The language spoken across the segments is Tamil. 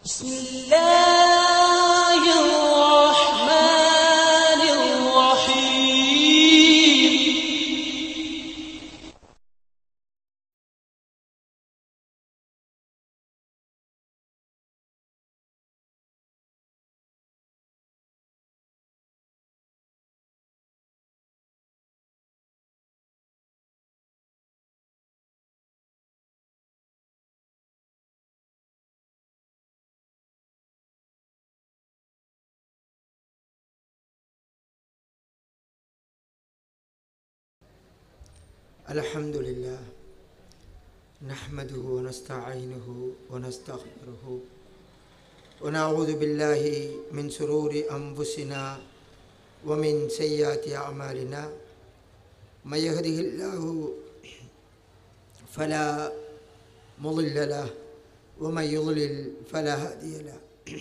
بسم الله الرحمن الرحيم الحمد لله نحمده ونستعينه ونستغفره ونعوذ بالله من شرور أنفسنا ومن سيئات أعمالنا من يهده الله فلا مضل له ومن يضلل فلا هادي له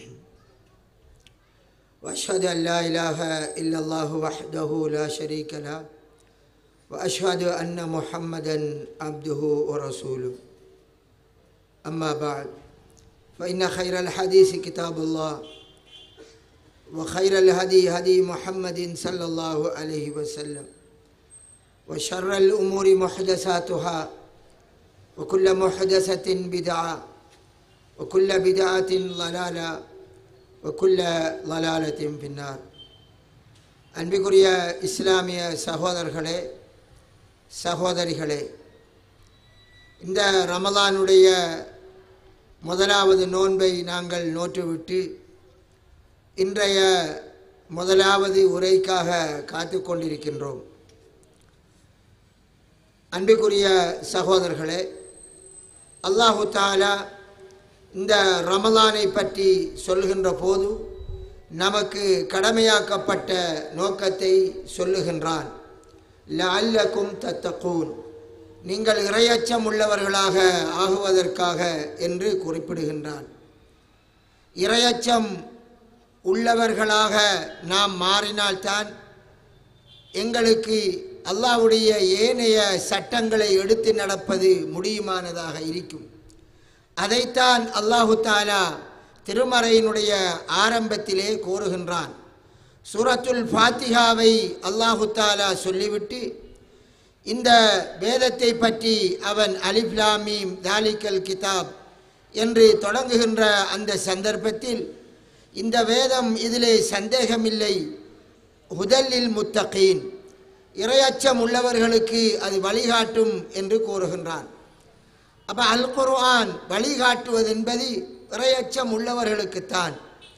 وأشهد أن لا إله إلا الله وحده لا شريك له واشهد ان محمدا عبده ورسوله اما بعد فان خير الحديث كتاب الله وخير الهدي هدي محمد صلى الله عليه وسلم وشر الامور محدثاتها وكل محدثه بدعه وكل بدعه ضلاله وكل ضلاله في النار அன்பிற்குரிய இஸ்லாமிய சகோதரர்களே சகோதரிகளே இந்த ரமலானுடைய முதலாவது நோன்பை நாங்கள் நோற்றுவிட்டு இன்றைய முதலாவது உரைக்காக காத்து கொண்டிருக்கின்றோம் அன்பிற்குரிய சகோதரர்களே அல்லாஹு தாலா இந்த ரமலானை பற்றி சொல்லுகின்ற போது நமக்கு கடமையாக்கப்பட்ட நோக்கத்தை சொல்லுகின்றான் லஅல்லக்கும் தத்தக்கூன் நீங்கள் இரையச்சம் உள்ளவர்களாக ஆகுவதற்காக என்று குறிப்பிடுகின்றான் இரையச்சம் உள்ளவர்களாக நாம் மாறினால்தான் எங்களுக்கு அல்லாவுடைய ஏனைய சட்டங்களை எடுத்து நடப்பது முடியுமானதாக இருக்கும் அதைத்தான் அல்லாஹு தாலா திருமறையினுடைய ஆரம்பத்திலே கூறுகின்றான் சூரத்துல் ஃபாத்திகாவை அல்லாஹு தாலா சொல்லிவிட்டு இந்த வேதத்தை பற்றி அவன் அலிஃப்லாமீம் தாலிக்கல் கிதாப் என்று தொடங்குகின்ற அந்த சந்தர்ப்பத்தில் இந்த வேதம் இதிலே சந்தேகமில்லை ஹுதல்லில் முத்தகீன் இரையச்சம் உள்ளவர்களுக்கு அது வழிகாட்டும் என்று கூறுகின்றான் அப்போ அல் குர்ஆன் வழிகாட்டுவது என்பது இரையச்சம் உள்ளவர்களுக்குத்தான்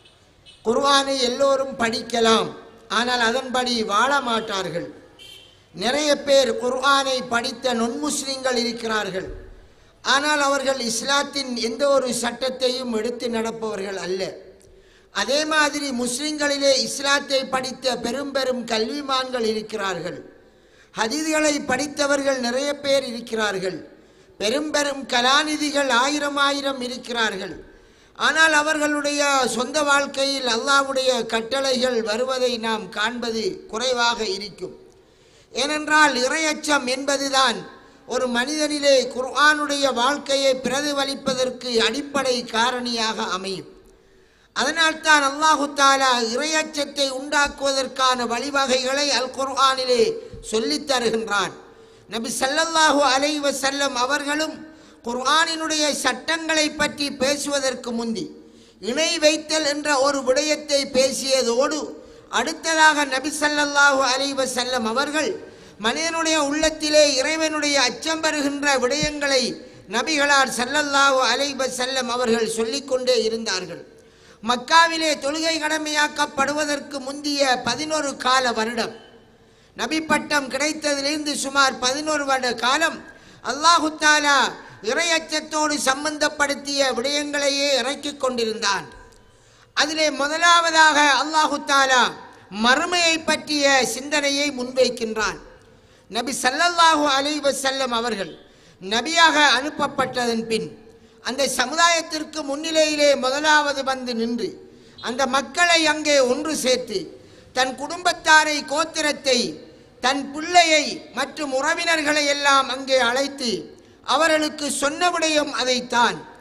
குர்ஆனை எல்லோரும் படிக்கலாம் ஆனால் அதன்படி வாழ மாட்டார்கள் நிறைய பேர் குர்ஆனை படித்த நொன்முஸ்லிம்கள் இருக்கிறார்கள் ஆனால் அவர்கள் இஸ்லாத்தின் எந்த ஒரு சட்டத்தையும் எடுத்து நடப்பவர்கள் அல்ல அதே மாதிரி முஸ்லிம்களிலே இஸ்லாத்தை படித்த பெரும் பெரும் கல்விமான்கள் இருக்கிறார்கள் ஹதீதுகளை படித்தவர்கள் நிறைய பேர் இருக்கிறார்கள் பெரும் பெரும் கலாநிதிகள் ஆயிரம் ஆயிரம் இருக்கிறார்கள் ஆனால் அவர்களுடைய சொந்த வாழ்க்கையில் அல்லாவுடைய கட்டளைகள் வருவதை நாம் காண்பது குறைவாக இருக்கும் ஏனென்றால் இரையச்சம் என்பதுதான் ஒரு மனிதனிலே குர்ஆனுடைய வாழ்க்கையை பிரதிபலிப்பதற்கு அடிப்படை காரணியாக அமையும் அதனால்தான் அல்லாஹு தாலா இரையச்சத்தை உண்டாக்குவதற்கான வழிவகைகளை அல் குர்ஆனிலே சொல்லித் தருகின்றான் நபி சல்லல்லாஹு அலைவ செல்லம் அவர்களும் குர்ஆனினுடைய சட்டங்களை பற்றி பேசுவதற்கு முந்தி இணை வைத்தல் என்ற ஒரு விடயத்தை பேசியதோடு அடுத்ததாக நபி சல்லல்லாஹு அலைவ செல்லம் அவர்கள் மனிதனுடைய உள்ளத்திலே இறைவனுடைய அச்சம் பெறுகின்ற விடயங்களை நபிகளார் சல்லல்லாஹு அலைவ செல்லம் அவர்கள் சொல்லிக்கொண்டே இருந்தார்கள் மக்காவிலே தொழுகை கடமையாக்கப்படுவதற்கு முந்திய பதினொரு கால வருடம் நபி பட்டம் கிடைத்ததிலிருந்து சுமார் பதினோரு வருட காலம் அல்லாஹு தாலா இறையச்சத்தோடு சம்பந்தப்படுத்திய விடயங்களையே இறக்கிக் கொண்டிருந்தான் அதிலே முதலாவதாக அல்லாஹு தாலா மறுமையை பற்றிய சிந்தனையை முன்வைக்கின்றான் நபி சல்லல்லாஹு அலைவ செல்லம் அவர்கள் நபியாக அனுப்பப்பட்டதன் பின் அந்த சமுதாயத்திற்கு முன்னிலையிலே முதலாவது வந்து நின்று அந்த மக்களை அங்கே ஒன்று சேர்த்து தன் குடும்பத்தாரை கோத்திரத்தை தன் பிள்ளையை மற்றும் உறவினர்களை எல்லாம் அங்கே அழைத்து அவர்களுக்கு சொன்ன விடயம் அதைத்தான்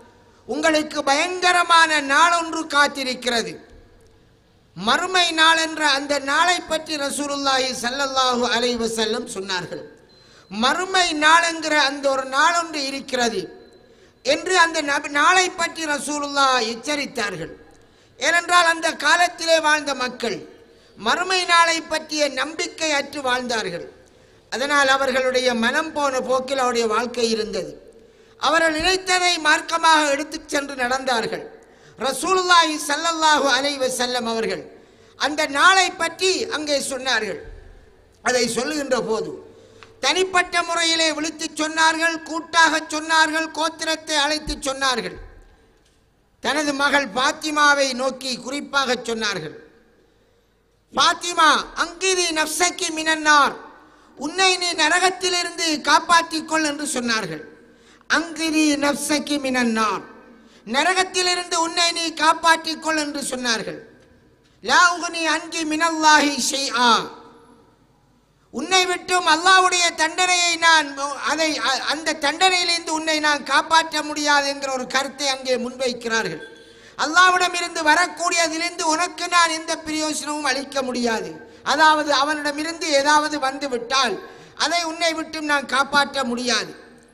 உங்களுக்கு பயங்கரமான நாளொன்று காத்திருக்கிறது மறுமை நாள் என்ற அந்த நாளை பற்றி ரசூலுல்லாஹி ஸல்லல்லாஹு அலைஹி வஸல்லம் சொன்னார்கள் மறுமை நாள் என்கிற அந்த ஒரு நாளொன்று இருக்கிறது என்று அந்த நபி- நாளை பற்றி ரசூலுல்லா எச்சரித்தார்கள் ஏனென்றால் அந்த காலத்திலே வாழ்ந்த மக்கள் மறுமை நாளை பற்றிய நம்பிக்கை அற்று வாழ்ந்தார்கள் அதனால் அவர்களுடைய மனம் போன போக்கில் அவருடைய வாழ்க்கை இருந்தது அவர்கள் நினைத்ததை மார்க்கமாக எடுத்துச் சென்று நடந்தார்கள் ரசூலுல்லாஹி ஸல்லல்லாஹு அலைஹி வஸல்லம் அவர்கள் அந்த நாளை பற்றி அங்கே சொன்னார்கள் அதை சொல்லுகின்ற போது தனிப்பட்ட முறையிலே விழித்துச் சொன்னார்கள் கூட்டாக சொன்னார்கள் கோத்திரத்தை அழைத்து சொன்னார்கள் தனது மகள் பாத்திமாவை நோக்கி குறிப்பாக சொன்னார்கள் பாத்திமா அங்கிரி நப்சக்கி மினன்னார் உன்னை நீ நரகத்திலிருந்து காப்பாற்றிக் கொள் என்று சொன்னார்கள் அங்கிரி நப்சக்கி மினன்னார் நரகத்திலிருந்து உன்னை நீ காப்பாற்றிக் கொள் என்று சொன்னார்கள் லா உகுனி அங்கி மினல்லாஹி ஷைஆ உன்னை விட்டும் அல்லாஹ்வுடைய தண்டனையை நான் அதை அ- அந்த தண்டனையிலிருந்து உன்னை நான் காப்பாற்ற முடியாது என்கிற ஒரு கருத்தை அங்கே முன்வைக்கிறார்கள் அல்லாஹ்விடம் இருந்து வரக்கூடியதிலிருந்து உனக்கு நான் எந்த பிரயோசனமும் அளிக்க முடியாது அதாவது அவனிடமிருந்து ஏதாவது வந்து விட்டால் அதை உன்னை விட்டும் நான் காப்பாற்ற முடியாது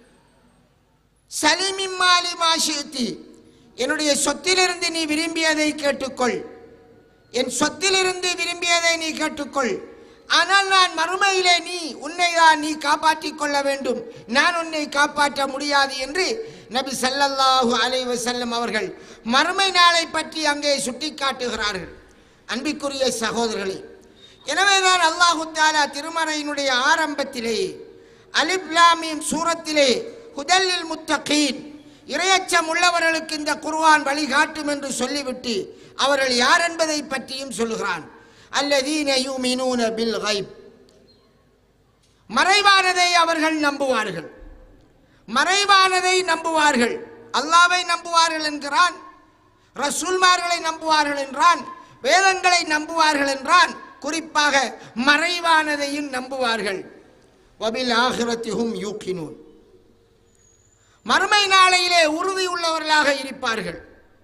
சலிமிம்மாலி மாஷித்தி என்னுடைய சொத்திலிருந்து நீ விரும்பியதை கேட்டுக்கொள் என் சொத்திலிருந்து விரும்பியதை நீ கேட்டுக்கொள் ஆனால் நான் மறுமையிலே நீ உன்னை தான் நீ காப்பாற்றிக் கொள்ள வேண்டும் நான் உன்னை காப்பாற்ற முடியாது என்று நபி ஸல்லல்லாஹு அலைஹி வஸல்லம் அவர்கள் மறுமை நாளை பற்றி அங்கே சுட்டிக்காட்டுகிறார்கள் அன்பிற்குரிய சகோதரர்களே எனவேதான் அல்லாஹு தாலா திருமறையினுடைய ஆரம்பத்திலே அலிப்லாமின் சூரத்திலே ஹுதல்லில் முத்தகீன் இரையச்சம் உள்ளவர்களுக்கு இந்த குர்ஆன் வழிகாட்டும் என்று சொல்லிவிட்டு அவர்கள் யார் என்பதை பற்றியும் சொல்லுகிறான் அல்லதீன யூமினூன பில் கைப் மறைவானதை அவர்கள் நம்புவார்கள் மறைவானதை நம்புவார்கள் அல்லாவை நம்புவார்கள் என்கிறான் ரசூல்மார்களை நம்புவார்கள் என்றான் வேதங்களை நம்புவார்கள் என்றான் குறிப்பாக மறைவானதையும் நம்புவார்கள் வபில் ஆகிரத்திஹும் யூக்கினூன் மறுமை நாளையிலே உறுதி உள்ளவர்களாக இருப்பார்கள்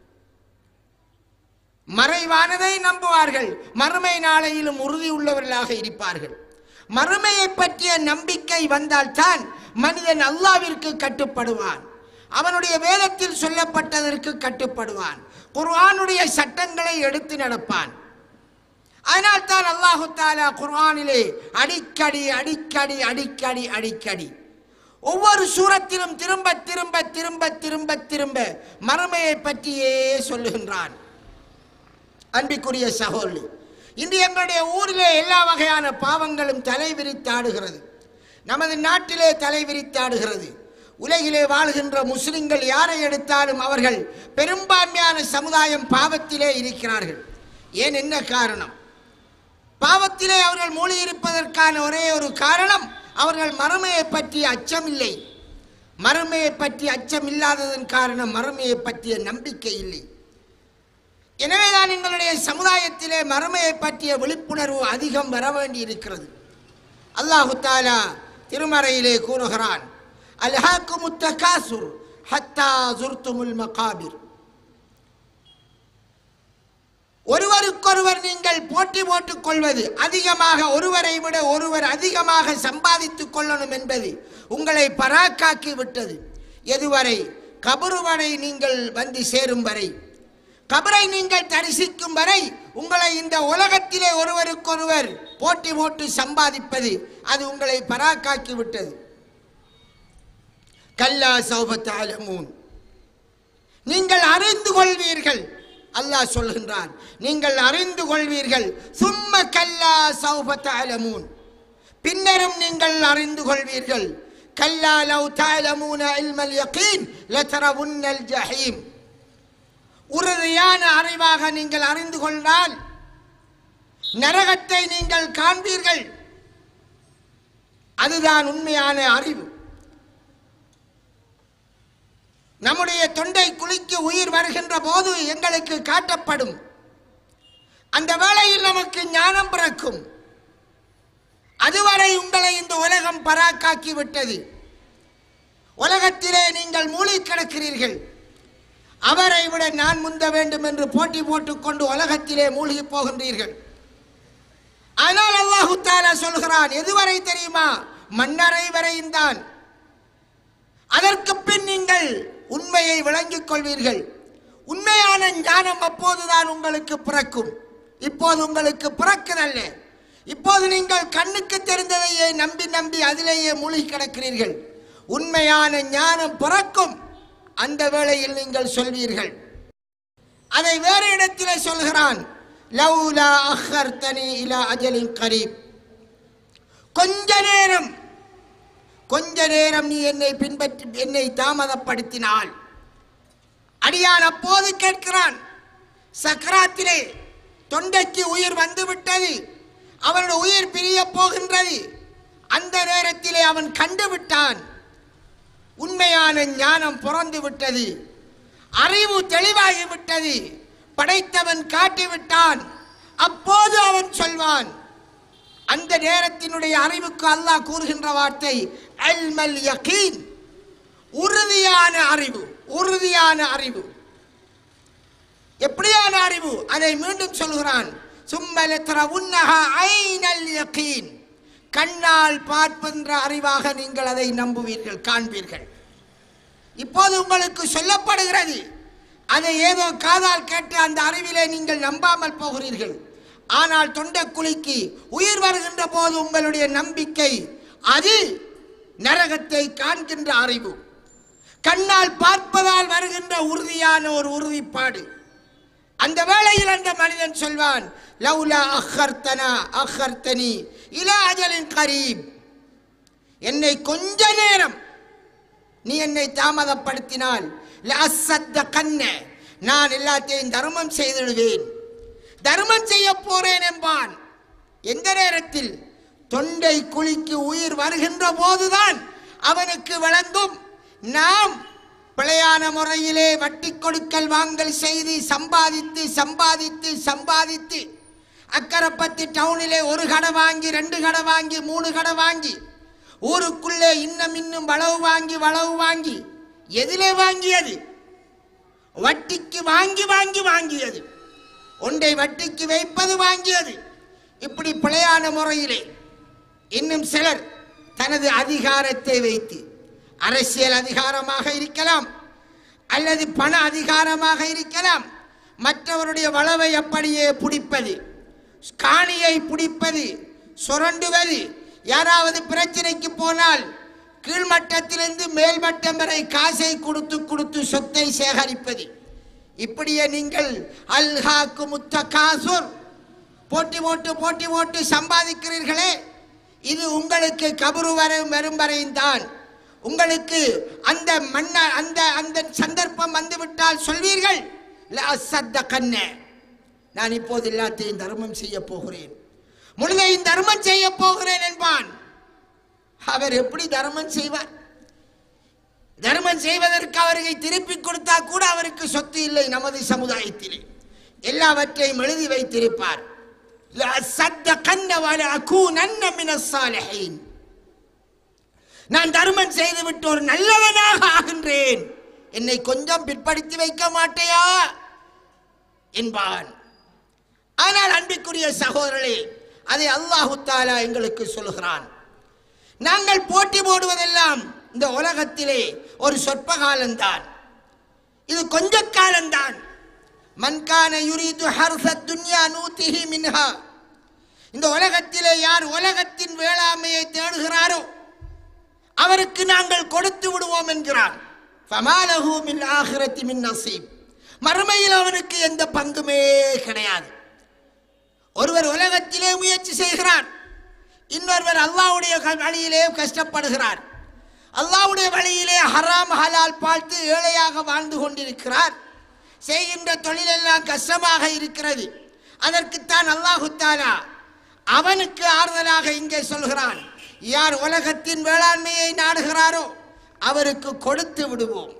மறைவானதை நம்புவார்கள் மறுமை நாளையிலும் உறுதி உள்ளவர்களாக இருப்பார்கள் மறுமையை பற்றிய நம்பிக்கை வந்தால்தான் மனிதன் அல்லாவிற்கு கட்டுப்படுவான் அவனுடைய வேதத்தில் சொல்லப்பட்டதற்கு கட்டுப்படுவான் குர்ஆனுடைய சட்டங்களை எடுத்து நடப்பான் அதனால் தான் அல்லாஹு தாலா குர்ஆனிலே அடிக்கடி அடிக்கடி அடிக்கடி அடிக்கடி ஒவ்வொரு சூரத்திலும் திரும்ப திரும்ப திரும்ப திரும்ப திரும்ப மறுமையை பற்றியே சொல்லுகின்றான் அன்பிற்குரிய சகோதரி இன்று எங்களுடைய ஊரிலே எல்லா வகையான பாவங்களும் தலைவிரித்தாடுகிறது நமது நாட்டிலே தலைவிரித்தாடுகிறது உலகிலே வாழ்கின்ற முஸ்லிம்கள் யாரை எடுத்தாலும் அவர்கள் பெரும்பான்மையான சமுதாயம் பாவத்திலே இருக்கிறார்கள் ஏன் என்ன காரணம் பாவத்திலே அவர்கள் மூழ்கியிருப்பதற்கான ஒரே ஒரு காரணம் அவர்கள் மறுமையை பற்றிய அச்சமில்லை மறுமையை பற்றி அச்சம் இல்லாததன் காரணம் மறுமையை பற்றிய நம்பிக்கை இல்லை எனவேதான் எங்களுடைய சமுதாயத்திலே மறுமையை பற்றிய விழிப்புணர்வு அதிகம் வர வேண்டி இருக்கிறது அல்லாஹு தாலா திருமறையிலே கூறுகிறான் அல்ஹாக்கும் முத்தகாசுர் ஹத்தா ஜுர்துமுல் மகாபிர் ஒருவருக்கொருவர் நீங்கள் போட்டி போட்டுக் கொள்வது அதிகமாக ஒருவரை விட ஒருவர் அதிகமாக சம்பாதித்துக் கொள்ளணும் என்பது உங்களை பராக்காக்கி விட்டது எதுவரை கபரு வரை நீங்கள் வந்து சேரும் வரை கபரை நீங்கள் தரிசிக்கும் வரை உங்களை இந்த உலகத்திலே ஒருவருக்கொருவர் போட்டி போட்டு சம்பாதிப்பது அது உங்களை பராக்காக்கி விட்டது கல்லா சௌபத்தாலமூன் நீங்கள் அறிந்து கொள்வீர்கள் அல்லாஹ் சொல்கின்றான் நீங்கள் அறிந்து கொள்வீர்கள் சும்ம கல்லா சௌபத்தாலமூன் பின்னரும் நீங்கள் அறிந்து கொள்வீர்கள் கல்லா லவ் தாலமூன இல்மல் யகீன் லதரவுன்னல் ஜஹீம் உறுதியான அறிவாக நீங்கள் அறிந்து கொண்டால் நரகத்தை நீங்கள் காண்பீர்கள் அதுதான் உண்மையான அறிவு நம்முடைய தொண்டை குளிக்கு உயிர் வருகின்ற போது எங்களுக்கு காட்டப்படும் அந்த வேளையில் நமக்கு ஞானம் பிறக்கும் அதுவரை உங்களை இந்த உலகம் பராக்காக்கி விட்டது உலகத்திலே நீங்கள் மூழ்கி கிடக்கிறீர்கள் அவரை விட நான் முந்த வேண்டும் என்று போட்டி போட்டுக்கொண்டு உலகத்திலே மூழ்கி போகின்றீர்கள் ஆனால் அல்லாஹு தாலா சொல்கிறான் எதுவரை தெரியுமா மன்னரை வரையும் தான் அதற்கு பின் நீங்கள் உண்மையை விளங்கிக் கொள்வீர்கள் உண்மையான ஞானம் அப்போதுதான் உங்களுக்கு பிறக்கும் இப்போது உங்களுக்கு பிறக்குதல்ல இப்போது நீங்கள் கண்ணுக்கு தெரிந்ததையே நம்பி நம்பி அதிலேயே மூழ்கி கிடக்கிறீர்கள் உண்மையான ஞானம் பிறக்கும் அந்த வேளையில் நீங்கள் சொல்வீர்கள் அதை வேறு இடத்திலே சொல்கிறான் லவ்லா அஹர்தனி இலா அஜலின் கரீப் கொஞ்ச நேரம் கொஞ்ச நேரம் நீ என்னை பின்பற்றி என்னை தாமதப்படுத்தினால் அடியான் அப்போது கேட்கிறான் சக்கராத்திலே தொண்டைக்கு உயிர் வந்து விட்டது அவனுடைய உயிர் பிரிய போகின்றது அந்த நேரத்திலே அவன் கண்டு விட்டான் உண்மையான ஞானம் பிறந்து விட்டது அறிவு தெளிவாகி விட்டது படைத்தவன் காட்டிவிட்டான் அப்போது அவன் சொல்வான் அந்த நேரத்தினுடைய அறிவுக்கு அல்லாஹ் கூறுகின்ற வார்த்தை அல்மல் யகீன் உறுதியான அறிவு உறுதியான அறிவு எப்படியான அறிவு அதை மீண்டும் சொல்கிறான் சும்மலத்திர உன்னஹா ஐனல் யகீன் கண்ணால் பார்க்கின்ற அறிவாக நீங்கள் அதை நம்புவீர்கள் காண்பீர்கள் இப்போது உங்களுக்கு சொல்லப்படுகிறது அதை ஏதோ காதால் கேட்டு அந்த அறிவிலே நீங்கள் நம்பாமல் போகிறீர்கள் ஆனால் தொண்டைக்குழிக்கு உயிர் வருகின்ற போது உங்களுடைய நம்பிக்கை அது நரகத்தை காண்கின்ற அறிவு கண்ணால் பார்ப்பதால் வருகின்ற உறுதியான ஒரு உறுதிப்பாடு அந்த வேளையில் அந்த மனிதன் சொல்வான் லவ்லா அஹர்த்தனா அஹர்த்தனி இலா அஜலின் கரீப் என்னை கொஞ்ச நேரம் நீ என்னை தாமதப்படுத்தினால் லஅஸ்ஸத்த கண்ண நான் எல்லாத்தையும் தர்மம் செய்திடுவேன் தர்மம் செய்ய போறேன் என்பான் எந்த நேரத்தில் தொண்டை குழிக்கு உயிர் வருகின்ற போதுதான் அவனுக்கு விளங்கும் நாம் பிழையான முறையிலே வட்டி கொடுக்கல் வாங்கல் செய்து சம்பாதித்து சம்பாதித்து சம்பாதித்து அக்கரைப்பத்து டவுனிலே ஒரு கடை வாங்கி ரெண்டு கடை வாங்கி மூணு கடை வாங்கி ஊருக்குள்ளே இன்னும் இன்னும் வளவு வாங்கி வளவு வாங்கி எதிலே வாங்கியது வட்டிக்கு வாங்கி வாங்கி வாங்கியது ஒன்றை வட்டிக்கு வைப்பது வாங்கியது இப்படி பிழையான முறையிலே இன்னும் சிலர் தனது அதிகாரத்தை வைத்து அரசியல் அதிகாரமாக இருக்கலாம் அல்லது பண அதிகாரமாக இருக்கலாம் மற்றவருடைய வளவை அப்படியே பிடிப்பது காணியை பிடிப்பது சுரண்டுவது யாராவது பிரச்சனைக்கு போனால் கீழ்மட்டத்திலிருந்து மேல்மட்டம் வரை காசை கொடுத்து கொடுத்து சொத்தை சேகரிப்பது இப்படியே நீங்கள் அல்ஹாக்கு முத்த காசூர் போட்டி போட்டு போட்டி போட்டு சம்பாதிக்கிறீர்களே இது உங்களுக்கு கபரு வரை வரும் வரையும் தான் உங்களுக்கு அந்த மன்ன அந்த அந்த சந்தர்ப்பம் வந்துவிட்டால் சொல்வீர்கள் சத்த கண்ண நான் இப்போது எல்லாத்தையும் தர்மம் செய்ய போகிறேன் முழுதையும் தர்மம் செய்ய போகிறேன் என்பான் அவர் எப்படி தர்மம் செய்வார் தர்மம் செய்வதற்கு அவருக்கு திருப்பி கொடுத்தா கூட அவருக்கு சொத்து இல்லை நமது சமுதாயத்திலே எல்லாவற்றையும் எழுதி வைத்திருப்பார் لأصدقن ولأكونن من الصالحين நான் தர்மம் செய்துவிட்டு ஒரு நல்லவனாக ஆகின்றேன் என்னை கொஞ்சம் பிற்படுத்தி வைக்க மாட்டேயா என்பான் ஆனால் அன்பிற்குரிய சகோதரர்களே அதை அல்லாஹு தாலா எங்களுக்கு சொல்கிறான் நாங்கள் போட்டி போடுவதெல்லாம் இந்த உலகத்திலே ஒரு சொற்ப காலம்தான் இது கொஞ்ச காலம்தான் மன்கான யுரீது ஹர்ச துன்யா நூத்திஹி மின்ஹா இந்த உலகத்திலே யார் உலகத்தின் வேளாண்மையை தேடுகிறாரோ அவருக்கு நாங்கள் கொடுத்து விடுவோம் என்கிறார் ஃபமாலஹு மின் ஆஹிரத்தி மின் நசீப் மறுமையில் அவனுக்கு எந்த பங்குமே கிடையாது ஒருவர் உலகத்திலே முயற்சி செய்கிறார் இன்னொருவர் அல்லாஹ்வுடைய க- வழியிலே கஷ்டப்படுகிறார் அல்லாஹ்வுடைய வழியிலே ஹராம் ஹலால் பார்த்து ஏழையாக வாழ்ந்து கொண்டிருக்கிறார் செய்கின்ற தொழிலெல்லாம் கஷ்டமாக இருக்கிறது அதற்குத்தான் அல்லாஹு தாலா அவனுக்கு ஆறுதலாக இங்கே சொல்கிறான் யார் உலகத்தின் வேளாண்மையை நாடுகிறாரோ அவருக்கு கொடுத்து விடுவோம்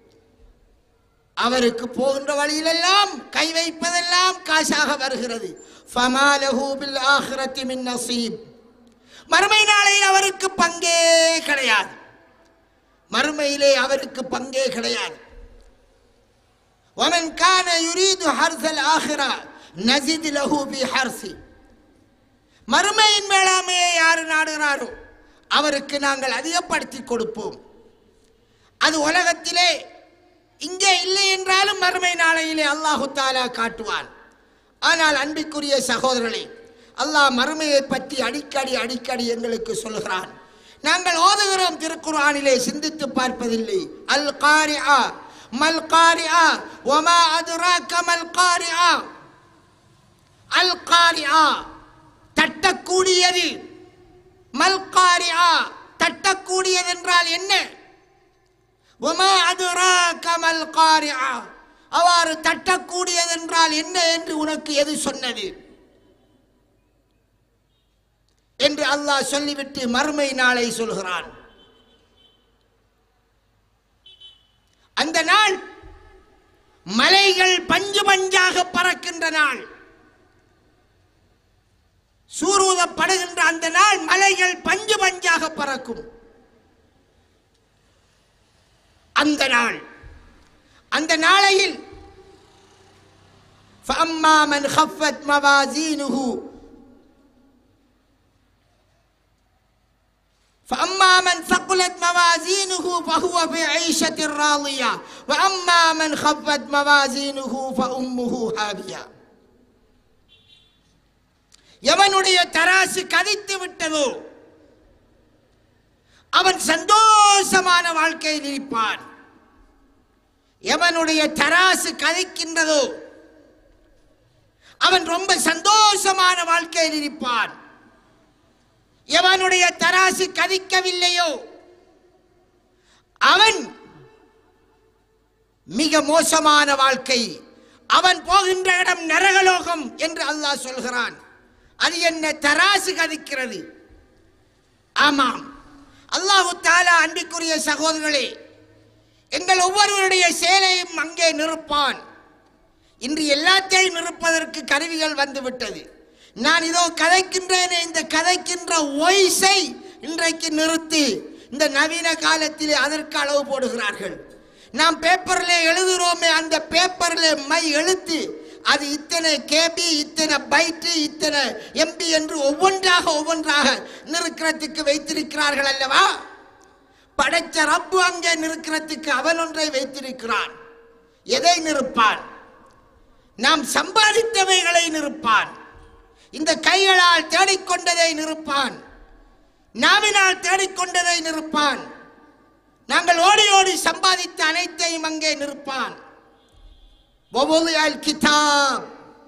அவருக்கு போகின்ற வழியிலெல்லாம் கை வைப்பதெல்லாம் காசாக வருகிறது ஃபமாலஹு பில் ஆஹிரத்தி மின் நசீப் மறுமை நாளையில் அவருக்கு பங்கே கிடையாது மறுமையிலே அவருக்கு பங்கே கிடையாது ومن كان يريد حرث الآخرة نزد له في حرثه மறுமையின் மேலாமையை யார் நாடுகிறாரோ அவருக்கு நாங்கள் அதிகப்படுத்தி கொடுப்போம் அது உலகத்திலே இங்கே இல்லை என்றாலும் மறுமை நாளையிலே அல்லாஹு தாலா காட்டுவான் ஆனால் அன்பிற்குரிய சகோதரர்களே அல்லாஹ் மறுமையை பற்றி அடிக்கடி அடிக்கடி எங்களுக்கு சொல்கிறான் நாங்கள் ஓதுகிறோம் திருக்குர்ஆனிலே சிந்தித்து பார்ப்பதில்லை அல் காரிஆ மல் காரிஆ ஒமா அதுராக்க மல் காரிஆ அல் காரிஆ தட்டக்கூடியது மல் காரிஆ தட்டக்கூடியது என்றால் என்ன ஒமா அதுராக்க மல் காரிஆ அவ்வாறு தட்டக்கூடியது என்றால் என்ன என்று உனக்கு எது சொன்னது என்று அல்லாஹ் சொல்லிவிட்டு மறுமை நாளை சொல்கிறான் அந்த நாள் மலைகள் பஞ்சு பஞ்சாக பறக்கின்ற நாள் சூரூதப்படுகின்ற அந்த நாள் மலைகள் பஞ்சு பஞ்சாக பறக்கும் அந்த நாள் அந்த நாளையில் فأما من خفت موازينه فأما من ثقلت موازينه فهو في عيشة راضية وأما من خفت موازينه فأمه هاوية எவனுடைய தராசு கதித்து விட்டதோ அவன் சந்தோஷமான வாழ்க்கையில் இருப்பான் எவனுடைய தராசு கதிக்கின்றதோ அவன் ரொம்ப சந்தோஷமான வாழ்க்கையில் இருப்பான் எவனுடைய தராசு கதிக்கவில்லையோ அவன் மிக மோசமான வாழ்க்கை அவன் போகின்ற இடம் நரகலோகம் என்று அல்லாஹ் சொல்கிறான் அது என்ன தராசு கதிக்கிறது ஆமாம் அல்லாஹு தாலா அன்பிற்குரிய சகோதரர்களே எங்கள் ஒவ்வொருவருடைய செயலையும் அங்கே நிறுப்பான் இன்று எல்லாத்தையும் நிறுப்பதற்கு கருவிகள் வந்துவிட்டது நான் இதோ கதைக்கின்றேனே இந்த கதைக்கின்ற ஒய்ஸை இன்றைக்கு நிறுத்தி இந்த நவீன காலத்திலே அதற்கு அளவு போடுகிறார்கள் நாம் பேப்பரில் எழுதுகிறோமே அந்த பேப்பரில் மை எழுத்து அது இத்தனை கேபி இத்தனை பைட்டு இத்தனை எம்பி என்று ஒவ்வொன்றாக ஒவ்வொன்றாக நிறுக்கிறதுக்கு வைத்திருக்கிறார்கள் அல்லவா படைச்ச ரப்பு அங்கே நிற்கிறதுக்கு அவன் ஒன்றை வைத்திருக்கிறான் எதை நிற்பான் நாம் சம்பாதித்தவைகளை நிற்பான் இந்த கைகளால் தேடிக்கொண்டதை நிற்பான் நாவினால் தேடிக்கொண்டதை நிற்பான் நாங்கள் ஓடி ஓடி சம்பாதித்த அனைத்தையும் அங்கே நிற்பான் கிதாப்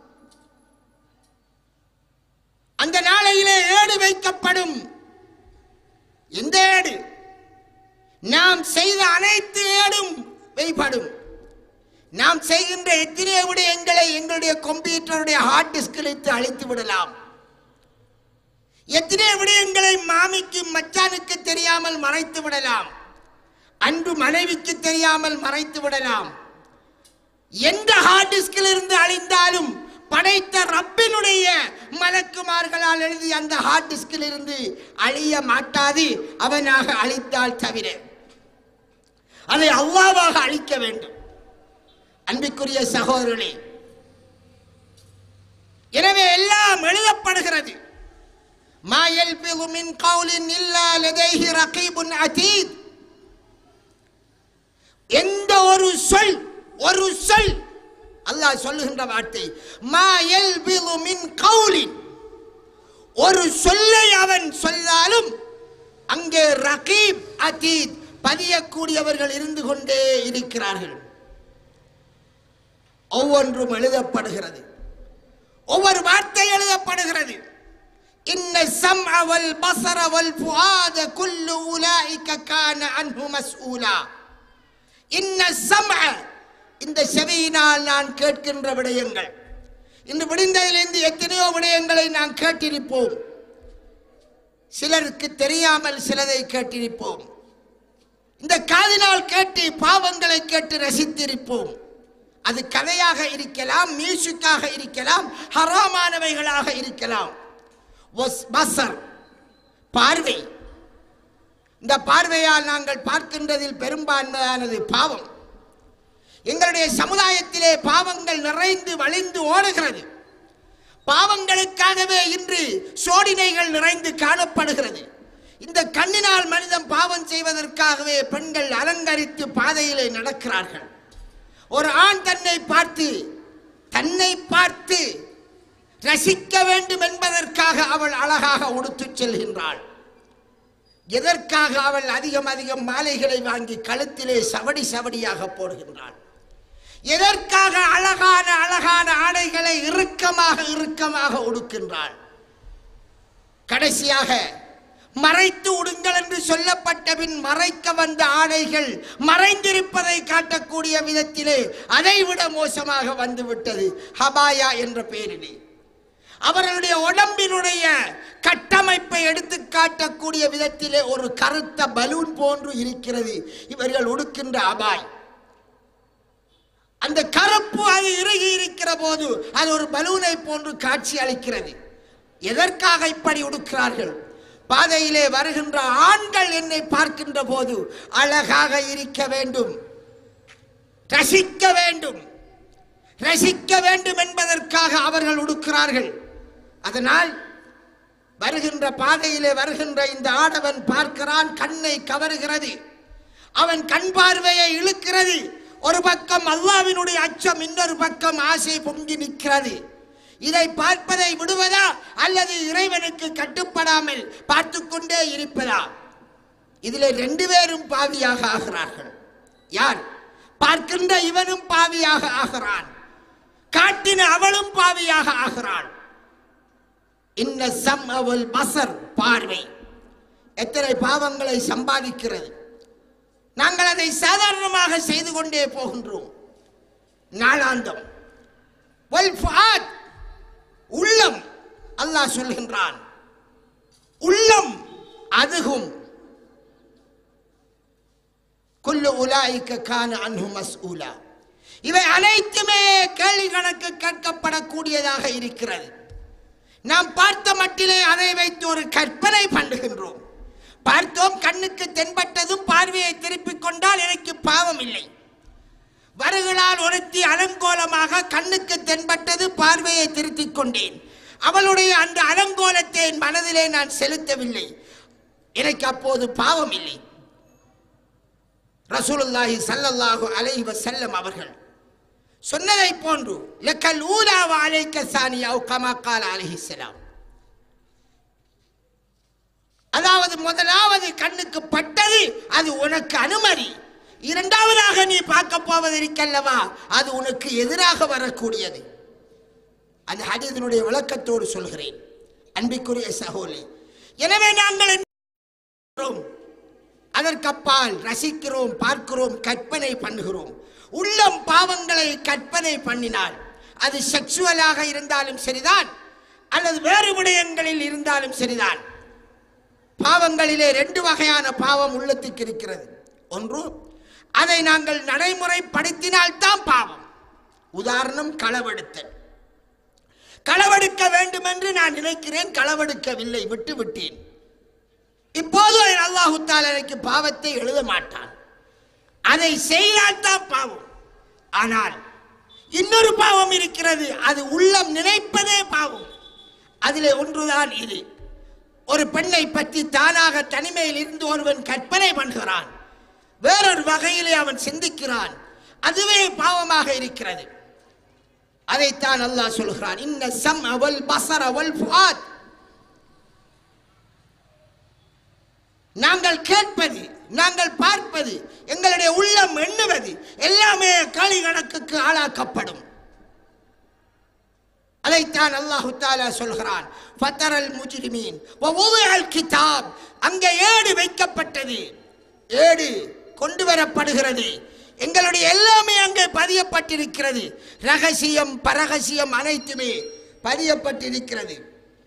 அந்த நாளையிலே ஏடு வைக்கப்படும் எந்த ஏடு நாம் செய்த அனைத்து ஏடும் வைப்படும் நாம் செய்கின்ற எத்தனை விடயங்களை எங்களுடைய கம்ப்யூட்டருடைய ஹார்ட் டிஸ்கில் இட்டு அழித்து விடலாம் எத்தனை விடயங்களை மாமிக்கு மச்சானுக்கு தெரியாமல் மறைத்து விடலாம் அன்பு மனைவிக்கு தெரியாமல் மறைத்து விடலாம் எந்த ஹார்ட் டிஸ்கில் இருந்து அழிந்தாலும் படைத்த ரப்பினுடைய மலக்குமார்களால் எழுதி அந்த ஹார்ட் டிஸ்கில் இருந்து அழிய மாட்டாது அவனாக அழித்தால் தவிர அதை அல்லாவாக அழிக்க வேண்டும் அன்பிற்குரிய சகோதரர்களே எனவே எல்லாம் எழுதப்படுகிறது ما يلفظ من قول إلا لديه رقيب عتيد எந்த ஒரு சொல் ஒரு சொல் அல்லாஹ் சொல்லுகின்ற வார்த்தை மா யல்பிது மின் கௌலின் ஒரு சொல்லை அவன் சொல்லாலும் அங்கே ரகீப் அதீத் பதியக்கூடியவர்கள் இருந்து கொண்டே இருக்கிறார்கள் ஒவ்வொன்றும் எழுதப்படுகிறது ஒவ்வொரு வார்த்தை எழுதப்படுகிறது இன்ன السمع والبصر والفؤاد كل أولئك كان عنه مسؤولا இன்ன السمع இந்த செவியினால் நான் கேட்கின்ற விடயங்கள் இன்று விடிந்ததிலிருந்து எத்தனையோ விடயங்களை நாம் கேட்டிருப்போம் சிலருக்கு தெரியாமல் சிலதை கேட்டிருப்போம் இந்த காதினால் கேட்டு பாவங்களை கேட்டு ரசித்திருப்போம் அது கதையாக இருக்கலாம் மியூசிக்காக இருக்கலாம் ஹராமானவைகளாக இருக்கலாம் ஒஸ் பசர் பார்வை இந்த பார்வையால் நாங்கள் பார்க்கின்றதில் பெரும்பான்மையானது பாவம் எங்களுடைய சமுதாயத்திலே பாவங்கள் நிறைந்து வழிந்து ஓடுகிறது பாவங்களுக்காகவே இன்று சோடினைகள் நிறைந்து காணப்படுகிறது இந்த கண்ணினால் மனிதன் பாவம் செய்வதற்காகவே பெண்கள் அலங்கரித்து பாதையிலே நடக்கிறார்கள் ஒரு ஆண் தன்னை பார்த்து தன்னை பார்த்து ரசிக்க வேண்டும் என்பதற்காக அவள் அழகாக உடுத்துச் செல்கின்றாள் எதற்காக அவள் அதிகம் அதிகம் மாலைகளை வாங்கி கழுத்திலே சவடி சவடியாக போடுகின்றாள் எதற்காக அழகான அழகான ஆடைகளை இறுக்கமாக இறுக்கமாக உடுக்கின்றாள் கடைசியாக மறைத்து உடுங்கள் என்று சொல்லப்பட்ட பின் மறைக்க வந்த ஆடைகள் மறைந்திருப்பதை காட்டக்கூடிய விதத்திலே அதைவிட மோசமாக வந்துவிட்டது ஹபாயா என்ற பெயரிலே அவர்களுடைய உடம்பினுடைய கட்டமைப்பை எடுத்து காட்டக்கூடிய விதத்திலே ஒரு கருத்த பலூன் போன்று இருக்கிறது இவர்கள் உடுக்கின்ற அபாய் அந்த கருப்பு அது இறுகி இருக்கிற போது அது ஒரு பலூனை போன்று காட்சி அளிக்கிறது எதற்காக இப்படி உடுக்கிறார்கள் பாதையிலே வருகின்ற ஆண்கள் என்னை பார்க்கின்ற போது அழகாக இருக்க வேண்டும் ரசிக்க வேண்டும் ரசிக்க வேண்டும் என்பதற்காக அவர்கள் உடுக்கிறார்கள் அதனால் வருகின்ற பாதையிலே வருகின்ற இந்த ஆடவன் பார்க்கிறான் கண்ணை கவருகிறது அவன் கண் பார்வையை இழுக்கிறது ஒரு பக்கம் அல்லாவினுடைய அச்சம் இன்னொரு பக்கம் ஆசை பொங்கி நிற்கிறது இதை பார்ப்பதை விடுவதா அல்லது இறைவனுக்கு கட்டுப்படாமல் பார்த்து கொண்டே இருப்பதா இதில் ரெண்டு பேரும் பாவியாக ஆகிறார்கள் யார் பார்க்கின்ற இவனும் பாவியாக ஆகிறான் காட்டின அவளும் பாவியாக ஆகிறாள் இன்ன சம் அவள் பசர் பார்வை எத்தனை பாவங்களை சம்பாதிக்கிறது நாங்கள் அதை சாதாரணமாக செய்து கொண்டே போகின்றோம் நாளாந்தம் வல் ஃபுஆத், உள்ளம் அல்லாஹ் சொல்கின்றான் உள்ளம் அதுகும் குல்லு உலாய்க்க கான அன்ஹு மஸ்ஊலா இவை அனைத்துமே கேள்வி கணக்கு கேட்கப்படக்கூடியதாக இருக்கிறது நாம் பார்த்த மட்டிலே அதை வைத்து ஒரு கற்பனை பண்ணுகின்றோம் பார்த்தோம் கண்ணுக்கு தென்பட்டதும் பார்வையை திருப்பிக் கொண்டால் எனக்கு பாவம் இல்லை வருகளால் ஒருத்தி அலங்கோலமாக கண்ணுக்கு தென்பட்டது பார்வையை திருத்திக் கொண்டேன் அவளுடைய அந்த அலங்கோலத்தை என் மனதிலே நான் செலுத்தவில்லை எனக்கு அப்போது பாவம் இல்லை ரசூலுல்லாஹி ஸல்லல்லாஹு அலைஹி வஸல்லம் அவர்கள் சொன்னதை போன்று லக்கல் ஊலா வ அலைக்க சானியா கமா கால அலைஹிஸ்ஸலாம் அதாவது முதலாவது கண்ணுக்கு பட்டது அது உனக்கு அனுமதி இரண்டாவதாக நீ பார்க்க போவது இருக்கல்லவா அது உனக்கு எதிராக வரக்கூடியது அந்த ஹதீஸினுடைய விளக்கத்தோடு சொல்கிறேன் அன்பிற்குரிய சகோதரி எனவே நாங்கள் என்ன செய்கிறோம்? அதற்கப்பால் ரசிக்கிறோம் பார்க்கிறோம் கற்பனை பண்ணுகிறோம் உள்ளம் பாவங்களை கற்பனை பண்ணினால் அது செக்ஷுவலாக இருந்தாலும் சரிதான் அல்லது வேறு விடயங்களில் இருந்தாலும் சரிதான் பாவங்களிலே ரெண்டு வகையான பாவம் உள்ளத்துக்கு இருக்கிறது ஒன்று அதை நாங்கள் நடைமுறைப்படுத்தினால்தான் பாவம் உதாரணம் களவெடுத்தல் களவெடுக்க வேண்டும் என்று நான் நினைக்கிறேன் களவெடுக்கவில்லை விட்டு விட்டேன் இப்போது அல்லாஹு தாலா எனக்கு பாவத்தை எழுத மாட்டான் அதை செய்தால்தான் பாவம் ஆனால் இன்னொரு பாவம் இருக்கிறது அது உள்ளம் நினைப்பதே பாவம் அதிலே ஒன்றுதான் இது ஒரு பெண்ணை பற்றி தானாக தனிமையில் இருந்து ஒருவன் கற்பனை பண்ணுகிறான் வேறொரு வகையிலே அவன் சிந்திக்கிறான் அதுவே பாவமாக இருக்கிறது அதைத்தான் அல்லாஹ் சொல்கிறான் இன்ன சம் அவல் பசர அவல் ஃபுஆத் நாங்கள் கேட்பது நாங்கள் பார்ப்பது எங்களுடைய உள்ளம் எண்ணுவது எல்லாமே களி கணக்குக்கு ஆளாக்கப்படும் அதைத்தான் அல்லாஹு தாலா சொல்கிறான் ஃபத்தரல் முஜ்ரிமீன் வவுதிஅல் கிதாப் அங்கே ஏடு வைக்கப்பட்டது ஏடு கொண்டு வரப்படுகிறது எங்களுடைய எல்லாமே அங்கே பதியப்பட்டிருக்கிறது ரகசியம் பரகசியம் அனைத்துமே பதியப்பட்டிருக்கிறது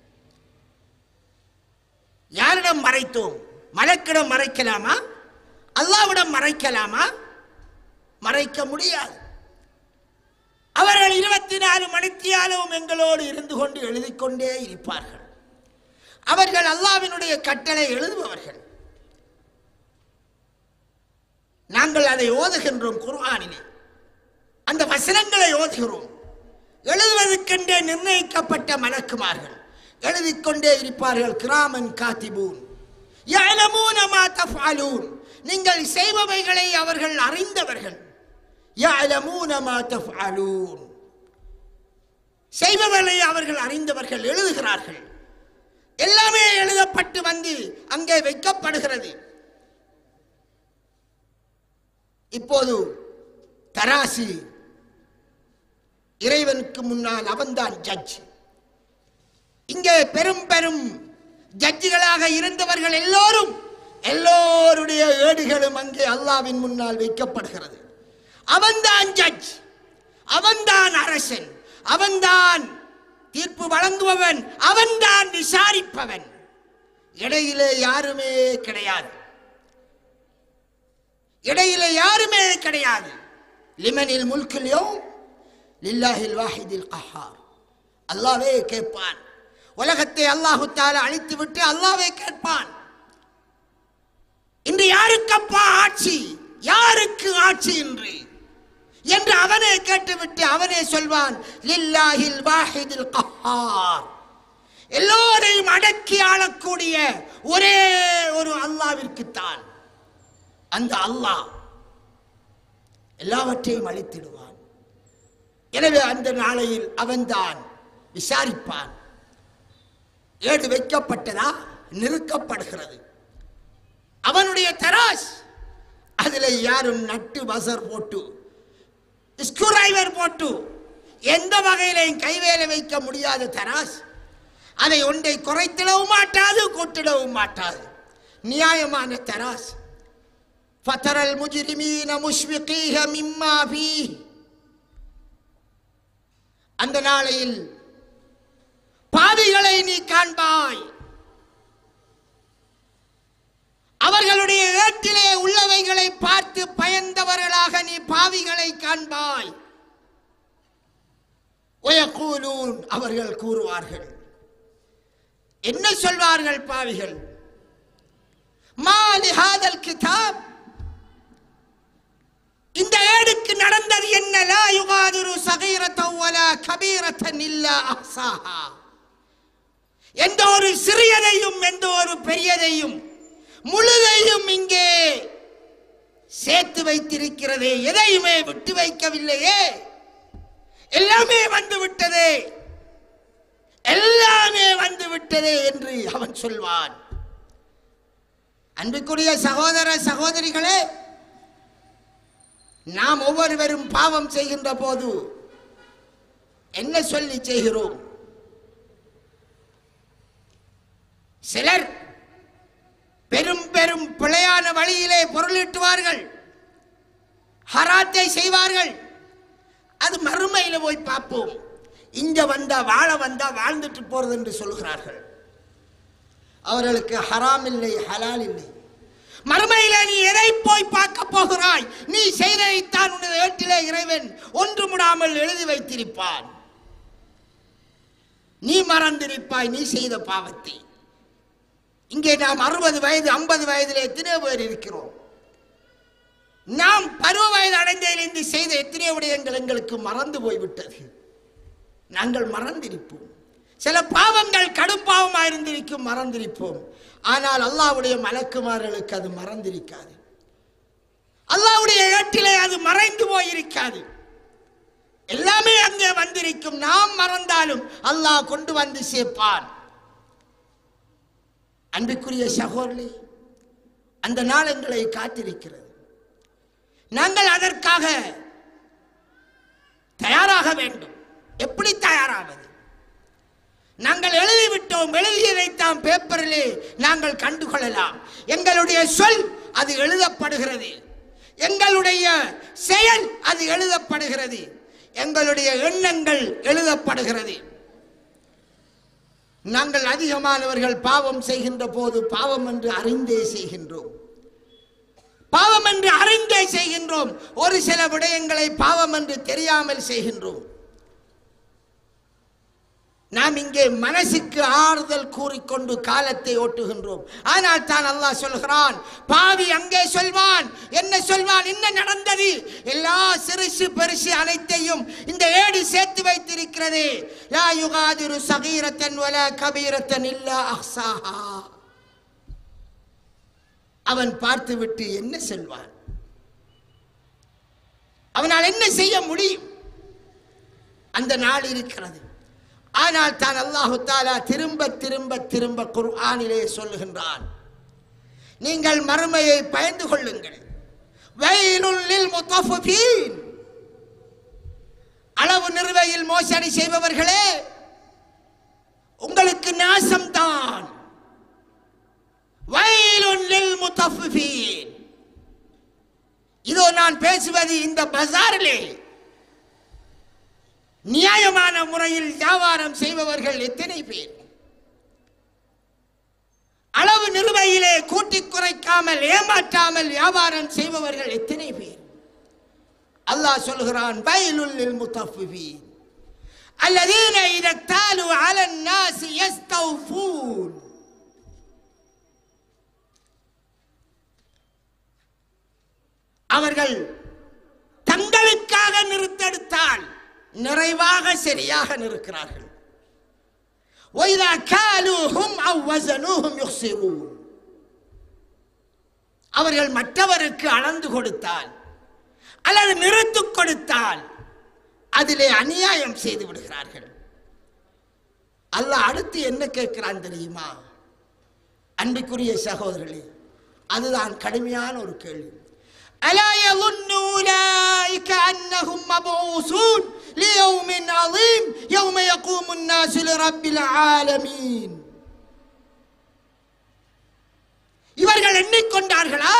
யாரிடம் மறைத்தோம் மலக்கிடம் மறைக்கலாமா அல்லாவிடம் மறைக்கலாமா மறைக்க முடியாது அவர்கள் இருபத்தி நாலு மணித்தியாலும் எங்களோடு இருந்து கொண்டு எழுதிக் கொண்டே இருப்பார்கள் அவர்கள் அல்லாவினுடைய கட்டளை எழுதுபவர்கள் நாங்கள் அதை ஓதுகின்றோம் குர்ஆனிலே அந்த வசனங்களை ஓதுகிறோம் எழுதுவதற்கென்றே நிர்ணயிக்கப்பட்ட மலக்குமார்கள் எழுதிக் கொண்டே இருப்பார்கள் கிராமன் காத்திபூன் يعلمون ما تفعلون நீங்கள் செய்பவைகளை அவர்கள் அறிந்தவர்கள் يعلمون ما تفعلون செய்பவர்களை அவர்கள் அறிந்தவர்கள் எழுதுகிறார்கள் எல்லாமே எழுதப்பட்டு வந்து அங்கே வைக்கப்படுகிறது இப்போது தராசு இறைவனுக்கு முன்னால் அவன்தான் ஜட்ஜ் இங்கே பெரும் பெரும் ஜட்ஜுகளாக இருந்தவர்கள் எல்லோரும் எல்லோருடைய ஏடுகளும் அங்கே அல்லாவின் முன்னால் வைக்கப்படுகிறது அவன்தான் ஜட்ஜ் அவன்தான் அரசன் அவன்தான் தீர்ப்பு வழங்குபவன் அவன்தான் விசாரிப்பவன் இடையிலே யாருமே கிடையாது இடையிலே யாருமே கிடையாது லிமனில் முல்கில் லில்லாஹில் வாஹிதில் கஹார் அல்லாவே கேட்பான் உலகத்தை அல்லாஹு தாலா அழித்து விட்டு அல்லாவே கேட்பான் இன்று யாருக்கப்பா ஆட்சி யாருக்கு ஆட்சி இன்று என்று அவனே கேட்டுவிட்டு அவனே சொல்வான் லில்லாஹில் வாஹிதில் கஹார் எல்லோரையும் அடக்கி ஆளக்கூடிய ஒரே ஒரு அல்லாவிற்குத்தான் அந்த அல்லாஹ் எல்லாவற்றையும் அழித்திடுவான் எனவே அந்த நாளையில் அவன்தான் விசாரிப்பான் ஏடு வைக்கப்பட்டதா நிறுக்கப்படுகிறது அவனுடைய தராஸ் அதில் யாரும் நட்டு பசர் போட்டு ஸ்க்ரூரைவர் போட்டு எந்த வகையிலையும் கைவேலை வைக்க முடியாத தராஸ் அதை ஒன்றை குறைத்திடவும் மாட்டாது கூட்டிடவும் மாட்டாது நியாயமான தராஸ் فترى المجرمين مشفقين مما فيه அந்த நாளையில் பாவிகளை நீ காண்பாய் அவர்களுடைய ஏட்டிலே உள்ளவைகளை பார்த்து பயந்தவர்களாக நீ பாவிகளை காண்பாய் ஒயக்கூலூன் அவர்கள் கூறுவார்கள் என்ன சொல்வார்கள் பாவிகள் மாலி ஹாதல் கிதாப் இந்த ஏடுக்கு நடந்தது என்ன லா யுகாதிரு சகீரத்தம் வலா கபீரத்தன் இல்லா அஹ்சாஹா எந்த ஒரு சிறியதையும் எந்த ஒரு பெரியதையும் முழுதையும் இங்கே சேர்த்து வைத்திருக்கிறதே எதையுமே விட்டு வைக்கவில்லையே எல்லாமே வந்து விட்டதே எல்லாமே வந்து விட்டதே என்று அவன் சொல்வான் அன்புக்குரிய சகோதர சகோதரிகளே நாம் ஒவ்வொருவரும் பாவம் செய்கின்ற போது என்ன சொல்லி செய்கிறோம் சிலர் பெரும் பெரும் பிழையான வழியிலே பொருளீட்டுவார்கள் ஹராத்தை செய்வார்கள் அது மறுமையில போய் பார்ப்போம் இங்க வந்தா வாழ வந்தா வாழ்ந்துட்டு போறது என்று சொல்கிறார்கள் அவர்களுக்கு ஹராம் இல்லை ஹலால் இல்லை மறுமையில நீ எதை போய் பார்க்க போகிறாய் நீ செய்ததைத்தான் உனது ஏட்டிலே இறைவன் ஒன்று முடாமல் எழுதி வைத்திருப்பான் நீ மறந்திருப்பாய் நீ செய்த பாவத்தை இங்கே நாம் அறுபது வயது ஐம்பது வயதிலே எத்தனையோ பேர் இருக்கிறோம் நாம் பருவ வயது அடைந்ததிலிருந்து செய்த எத்தனையோ விடயங்கள் எங்களுக்கு மறந்து போய்விட்டது நாங்கள் மறந்திருப்போம் சில பாவங்கள் கடும் பாவமாக இருந்திருக்கும் மறந்திருப்போம் ஆனால் அல்லாஹ்வுடைய மலக்குமார்களுக்கு அது மறந்திருக்காது அல்லாஹ்வுடைய ஏட்டிலே அது மறைந்து போயிருக்காது எல்லாமே அங்கே வந்திருக்கும் நாம் மறந்தாலும் அல்லாஹ் கொண்டு வந்து சேர்ப்பான் அன்புக்குரிய சகோதரி அந்த நாள் எங்களை காத்திருக்கிறது நாங்கள் அதற்காக தயாராக வேண்டும் எப்படி தயாராவது நாங்கள் எழுதிவிட்டோம் எழுதியதைத்தான் பேப்பரிலே நாங்கள் கண்டுகொள்ளலாம் எங்களுடைய சொல் அது எழுதப்படுகிறது எங்களுடைய செயல் அது எழுதப்படுகிறது எங்களுடைய எண்ணங்கள் எழுதப்படுகிறது நாங்கள் அதிகமானவர்கள் பாவம் செய்கின்ற போது பாவம் என்று அறிந்தே செய்கின்றோம் பாவம் என்று அறிந்தே செய்கின்றோம் ஒரு சில விடயங்களை பாவம் என்று தெரியாமல் செய்கின்றோம் நாம் இங்கே மனசுக்கு ஆறுதல் கூறிக்கொண்டு காலத்தை ஓட்டுகின்றோம் ஆனால் தான் அல்லாஹ் சொல்கிறான் பாவி அங்கே சொல்வான் என்ன சொல்வான் என்ன நடந்தது எல்லா சிறுசு பெருசு அனைத்தையும் இந்த ஏடு சேர்த்து வைத்திருக்கிறது லா யுகாதிரு சகீரத்தன் வல கபீரத்தன் இல்லா அஹ்சாஹா அவன் பார்த்துவிட்டு என்ன சொல்வான் அவனால் என்ன செய்ய முடியும் அந்த நாள் இருக்கிறது ஆனால் தான் அல்லாஹு தாலா திரும்ப திரும்ப திரும்ப குர்ஆனிலே சொல்லுகின்றான் நீங்கள் மறுமையை பயந்து கொள்ளுங்கள் வயலுல் லில் முத்தஃபிஃபீன் அளவு நிறுவையில் மோசடி செய்பவர்களே உங்களுக்கு நாசம்தான் வயலுல் லில் முத்தஃபிஃபீன் இதோ நான் பேசுவது இந்த பஜாரிலே நியாயமான முறையில் வியாபாரம் செய்பவர்கள் எத்தனை பேர் அளவு நிறுவையிலே கூட்டிக் குறைக்காமல் ஏமாற்றாமல் வியாபாரம் செய்பவர்கள் எத்தனை பேர் அல்லாஹ் சொல்கிறான் பைலுல்லில் முத்தஃபிஃபீன் الذين إذا اكتالوا على الناس يستوفون அவர்கள் தங்களுக்காக நிறுத்தெடுத்தால் நிறைவாக சரியாக நிற்கிறார்கள் وإذا كالوهم أو وزنوهم يخسرون அவர்கள் மற்றவருக்கு அளந்து கொடுத்தால் அல்லது நிறுத்து கொடுத்தால் அதிலே அநியாயம் செய்து விடுகிறார்கள் அல்லாஹ் அடுத்து என்ன கேட்கிறான் தெரியுமா அன்பிற்குரிய சகோதரர்களே அதுதான் கடுமையான ஒரு கேள்வி ألا يظن أولئك أنهم مبعوثون ليوم عظيم يوم يقوم الناس لرب العالمين இவர்கள் எண்ணிக்கொண்டார்களா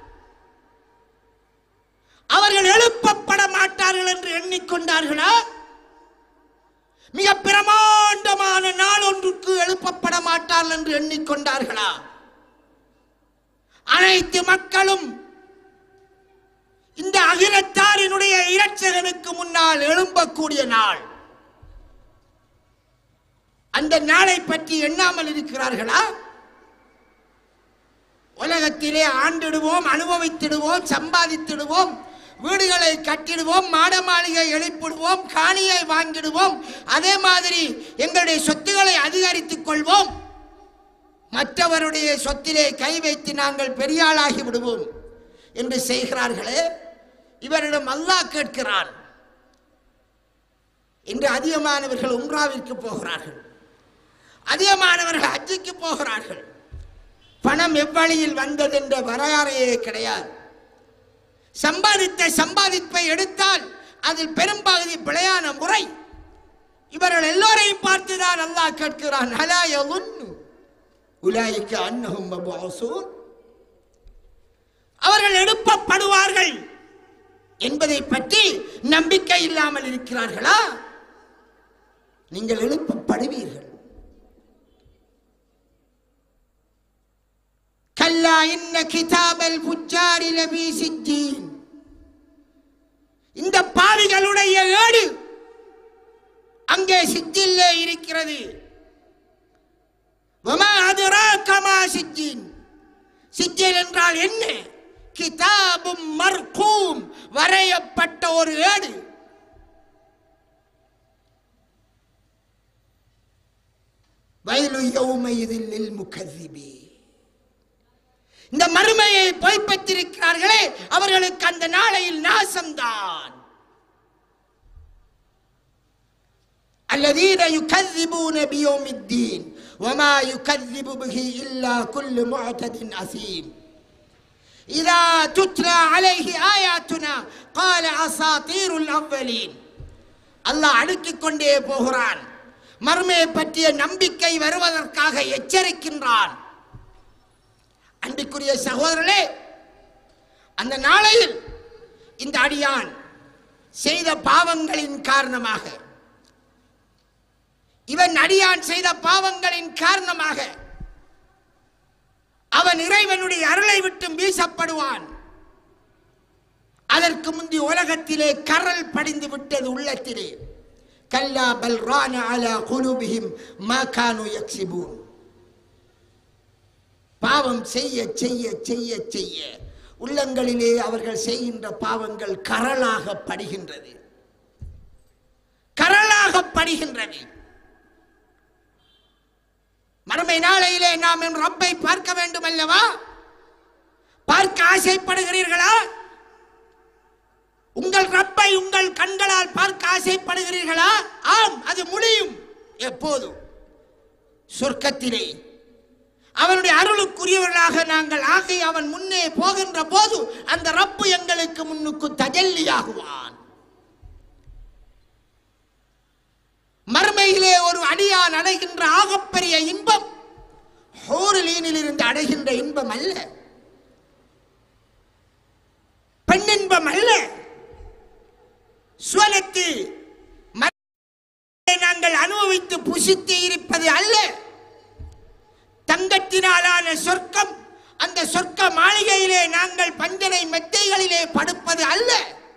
அவர்கள் எழுப்பப்பட மாட்டார்கள் என்று எண்ணிக்கொண்டார்களா மிக பிரமாண்டமான நாள் ஒன்றுக்கு எழுப்பப்பட மாட்டார்கள் என்று எண்ணிக்கொண்டார்களா அனைத்து மக்களும் இந்த அகிலத்தாரினுடைய இரட்சகனுக்கு முன்னால் எழும்பக்கூடிய நாள் அந்த நாளை பற்றி எண்ணாமல் இருக்கிறார்களா உலகத்திலே ஆண்டிடுவோம் அனுபவித்திடுவோம் சம்பாதித்திடுவோம் வீடுகளை கட்டிடுவோம் மாட மாளிகை எழுப்பிடுவோம் காணியை வாங்கிடுவோம் அதே மாதிரி எங்களுடைய சொத்துக்களை அதிகரித்துக் கொள்வோம் மற்றவருடைய சொத்திலே கை வைத்து நாங்கள் பெரியாளாகி விடுவோம் என்று செய்கிறார்களே இவரிடம் அல்லாஹ் கேட்கிறான் இன்று அதிகமானவர்கள் உம்ராவிற்கு போகிறார்கள் அதிகமானவர்கள் ஹஜ்ஜுக்கு போகிறார்கள் பணம் எவ்வழியில் வந்தது என்ற வரையறையே கிடையாது சம்பாதித்த சம்பாதிப்பை எடுத்தால் அதில் பெரும்பகுதி பிழையான முறை இவர்கள் எல்லோரையும் பார்த்துதான் அல்லாஹ் கேட்கிறான் அலா யظுன்னு உலாயிக்க அன்னஹும் மபூஸூன் அவர்கள் எழுப்பப்படுவார்கள் என்பதை பற்றி நம்பிக்கை இல்லாமல் இருக்கிறார்களா நீங்கள் எழுப்பப்படுவீர்கள் கல்லா இன்ன கிதாபல் புஜாரி லபி சிஜ்ஜீன் இந்த பாவிகளுடைய ஏடு அங்கே சிஜில்லே இருக்கிறது வமா அதுராக மா சிஜ்ஜீன் சிஜில் என்றால் என்ன கிதாபும் மர்கூம் வரையப்பட்ட ஒரு ஏடு வயலு யௌமைதில் லில் முகذிபி இந்த மறுமையை பொய்ப்பத்திருக்கிறார்களே அவர்களுக்கு அந்த நாளையில் நாசம்தான் الذين يكذبون بيوم الدين وما يكذب به إلا كل معتد أثيم إذا تتلى عليه آياتنا قال أساطير الأولين அல்லாஹ் அடுக்கிக் கொண்டே போகிறான் மர்மையை பற்றிய நம்பிக்கை வருவதற்காக எச்சரிக்கின்றான் அன்பிற்குரிய சகோதரர்களே அந்த நாளையில் இந்த அடியான் செய்த பாவங்களின் காரணமாக இவன் அடியான் செய்த பாவங்களின் காரணமாக அவன் இறைவனுடைய அருளை விட்டு வீசப்படுவான் அதற்கு முந்தி உலகத்திலே கரல் படிந்து விட்டது உள்ளத்திலே கல்லா பல் ரான அலா குலுபிஹிம் மா கானு யக்ஸிபூன் பாவம் செய்ய செய்ய செய்ய செய்ய உள்ளங்களிலே அவர்கள் செய்கின்ற பாவங்கள் கரலாக படுகின்றது கரலாக படுகின்றது மறுமை நாளையிலே நாம் என் ரப்பை பார்க்க வேண்டும் அல்லவா பார்க்க ஆசைப்படுகிறீர்களா உங்கள் ரப்பை உங்கள் கண்களால் பார்க்க ஆசைப்படுகிறீர்களா ஆம் அது முடியும் எப்போது சொர்க்கத்திலே அவனுடைய அருளுக்குரியவர்களாக நாங்கள் ஆகி அவன் முன்னே போகின்ற போது அந்த ரப்பு எங்களுக்கு முன்னுக்கு தஜல்லியாகுவான் மறுமையிலே ஒரு அடியான் அடைகின்ற ஆகப்பெரிய இன்பம் ஹோரலீனில் இருந்து அடைகின்ற இன்பம் அல்ல பெண்ணின்பம் அல்ல சுவனத்து ம- நாங்கள் அனுபவித்து புசித்து இருப்பது அல்ல தங்கத்தினாலான சொர்க்கம் அந்த சொர்க்க மாளிகையிலே நாங்கள் பஞ்சனை மெத்தைகளிலே படுப்பது அல்ல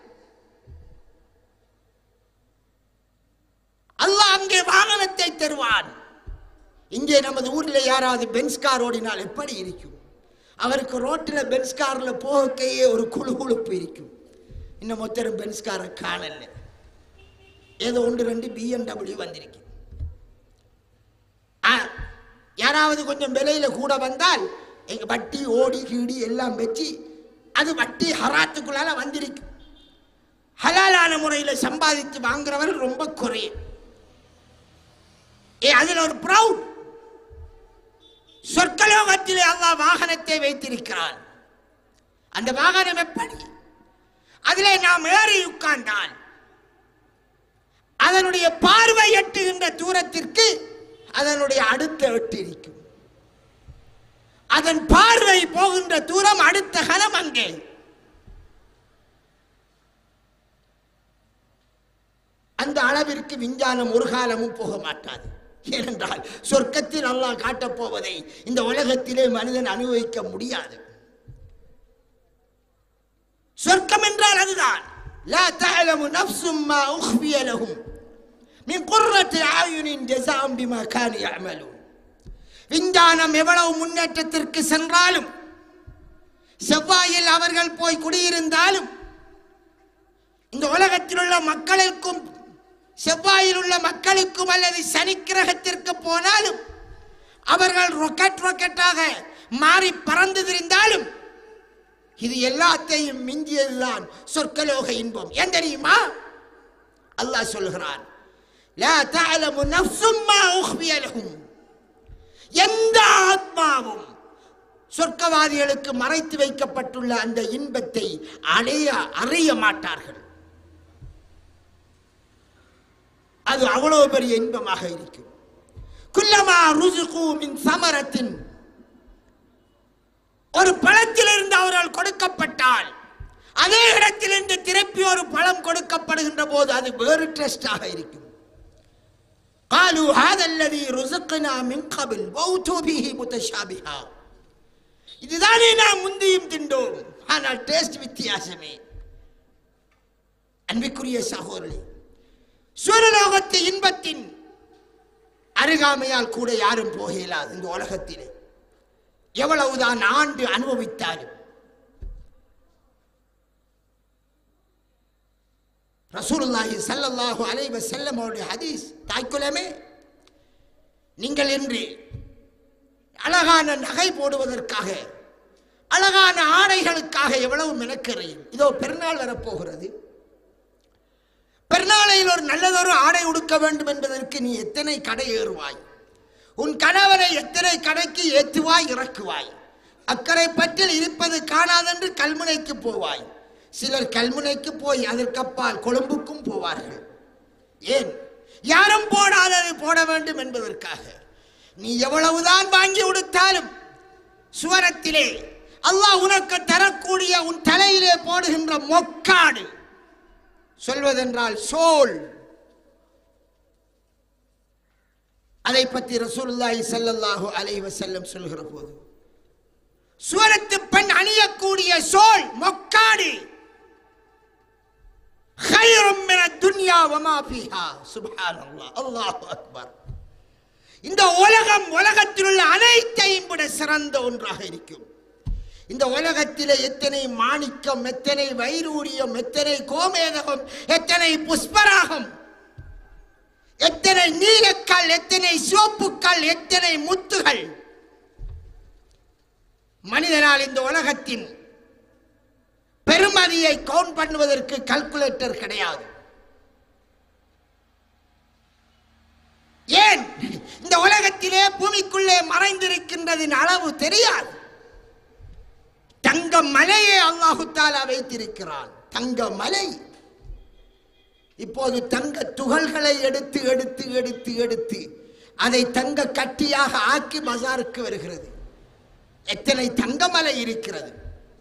அல்லாஹ் அங்கே வாகனத்தை தருவான் இங்கே நமது ஊரில் யாராவது பென்ஸ் கார் ஓடினால் எப்படி இருக்கும் அவருக்கு ரோட்டில் பென்ஸ் காரில் போகையே ஒரு குழு குழுப்பு இருக்கும் இன்னும் ஒருத்தரும் பென்ஸ் காரை காணல ஏதோ ஒன்று ரெண்டு பிஎம்டபிள்யூ வந்திருக்கு ஆ, யாராவது கொஞ்சம் விலையில கூட வந்தால் எங்க வட்டி ஓடி கீடி எல்லாம் வச்சு அது வட்டி ஹராத்துக்குள்ளால வந்திருக்கு ஹலாலான முறையில் சம்பாதித்து வாங்குறவர் ரொம்ப குறையும் ஏ அதில் ஒரு ப்ரௌட் சொற்கலோகத்திலே அல்லாஹ் வாகனத்தை வைத்திருக்கிறான் அந்த வாகனம் எப்படி அதிலே நாம் ஏறி உட்கார்ந்தால் அதனுடைய பார்வை எட்டுகின்ற தூரத்திற்கு அதனுடைய அடுத்த எட்டு இருக்கும் அதன் பார்வை போகின்ற தூரம் அடுத்த கலம் அங்கே அந்த அளவிற்கு விஞ்ஞானம் ஒரு காலமும் போக மாட்டாது ஏனென்றால் சொர்க்கத்தில் அல்லாஹ் காட்டப் போவதை இந்த உலகத்திலே மனிதன் அனுபவிக்க முடியாது சொர்க்கம் என்றால் அதுதான் لا تعلم نفس ما أخفي لهم من قرة أعين جزاء بما كانوا يعملون விஞ்ஞானம் எவ்வளவு முன்னேற்றத்திற்கு சென்றாலும் செவ்வாயில் அவர்கள் போய் குடியிருந்தாலும் இந்த உலகத்தில் உள்ள மக்களுக்கும் செவ்வாயில் உள்ள மக்களுக்கும் அல்லது சனி கிரகத்திற்கு போனாலும் அவர்கள் ரொக்கெட் ரொக்கெட்டாக மாறி பறந்து திரிந்தாலும் இது எல்லாத்தையும் மிஞ்சியதுதான் சொற்கலோக இன்பம் ஏன் தெரியுமா அல்லாஹ் சொல்கிறான் லா தஅலமு நஃப்சும் மா உக்ஃபிய லஹும் எந்த ஆத்மாவும் சொர்க்கவாதிகளுக்கு மறைத்து வைக்கப்பட்டுள்ள அந்த இன்பத்தை அடைய அறிய மாட்டார்கள் அது அவ்வளவு பெரிய இன்பமாக இருக்கும் குல்லமா ருசுகு மின் சமரத்தின் ஒரு பழத்திலிருந்து அவர்கள் கொடுக்கப்பட்டால் அதே இடத்திலிருந்து திருப்பி ஒரு பழம் கொடுக்கப்படுகின்ற போது அது வேறு டெஸ்டாக இருக்கும் قالوا هذا الذي رزقنا من قبل وأتوا به متشابها இதுதானே நாம் முந்தியும் தின்றோம் ஆனால் டேஸ்ட் வித்தியாசமே அன்பிற்குரிய சகோதரி சுவரலோகத்து இன்பத்தின் அருகாமையால் கூட யாரும் போக இயலாது இந்த உலகத்திலே எவ்வளவுதான் ஆண்டு அனுபவித்தாலும் ரசூலுல்லாஹி ஸல்லல்லாஹு அலைஹி வஸல்லம் அவருடைய ஹதீஸ் தாய்க்குலமே நீங்கள் இன்று அழகான நகை போடுவதற்காக அழகான ஆடைகளுக்காக எவ்வளவு மெனக்கிறேன் இதோ பெருநாள் வரப்போகிறது பெருநாளையில் ஒரு நல்லதொரு ஆடை உடுக்க வேண்டும் என்பதற்கு நீ எத்தனை கடை ஏறுவாய் உன் கணவரை எத்தனை கடைக்கு ஏற்றுவாய் இறக்குவாய் அக்கறை பற்றில் இருப்பது காணாதென்று கல்முனைக்கு போவாய் சிலர் கல்முனைக்கு போய் அதற்கப்பால் கொழும்புக்கும் போவார்கள் ஏன் யாரும் போடாததை போட வேண்டும் என்பதற்காக நீ எவ்வளவுதான் வாங்கி உடுத்தாலும் சுவரத்திலே அல்லாஹ் உனக்கு தரக்கூடிய உன் தலையிலே போடுகின்ற மொக்காடு சொல்வதென்றால் சோல் அதை பற்றி ரசூலுல்லாஹி ஸல்லல்லாஹு அலைஹி வஸல்லம் சொல்கிற போது சுவரத்து பெண் அணியக்கூடிய சோல் மொக்காடு ஹைரும் மின துன்யா வமா ஃபீஹா சுப்ஹானல்லாஹ் அல்லாஹு அக்பர் இந்த உலகம் உலகத்தில் உள்ள அனைத்தையும் விட சிறந்த ஒன்றாக இருக்கும் இந்த உலகத்திலே எத்தனை மாணிக்கம் எத்தனை வைரூரியம் எத்தனை கோமேதகம் எத்தனை புஷ்பராகம் எத்தனை நீலக்கல் எத்தனை சிவப்புக்கல் எத்தனை முத்துகள் மனிதனால் இந்த உலகத்தின் பெருமதியை கவுண்ட் பண்ணுவதற்கு கல்குலேட்டர் கிடையாது ஏன் இந்த உலகத்திலே பூமிக்குள்ளே மறைந்திருக்கின்றதின் அளவு தெரியாது தங்க மலையை அல்லாஹு தாலா வைத்திருக்கிறான் தங்க மலை இப்போது தங்க துகள்களை எடுத்து எடுத்து எடுத்து எடுத்து அதை தங்க கட்டியாக ஆக்கி மசாருக்கு வருகிறது எத்தனை தங்கமலை இருக்கிறது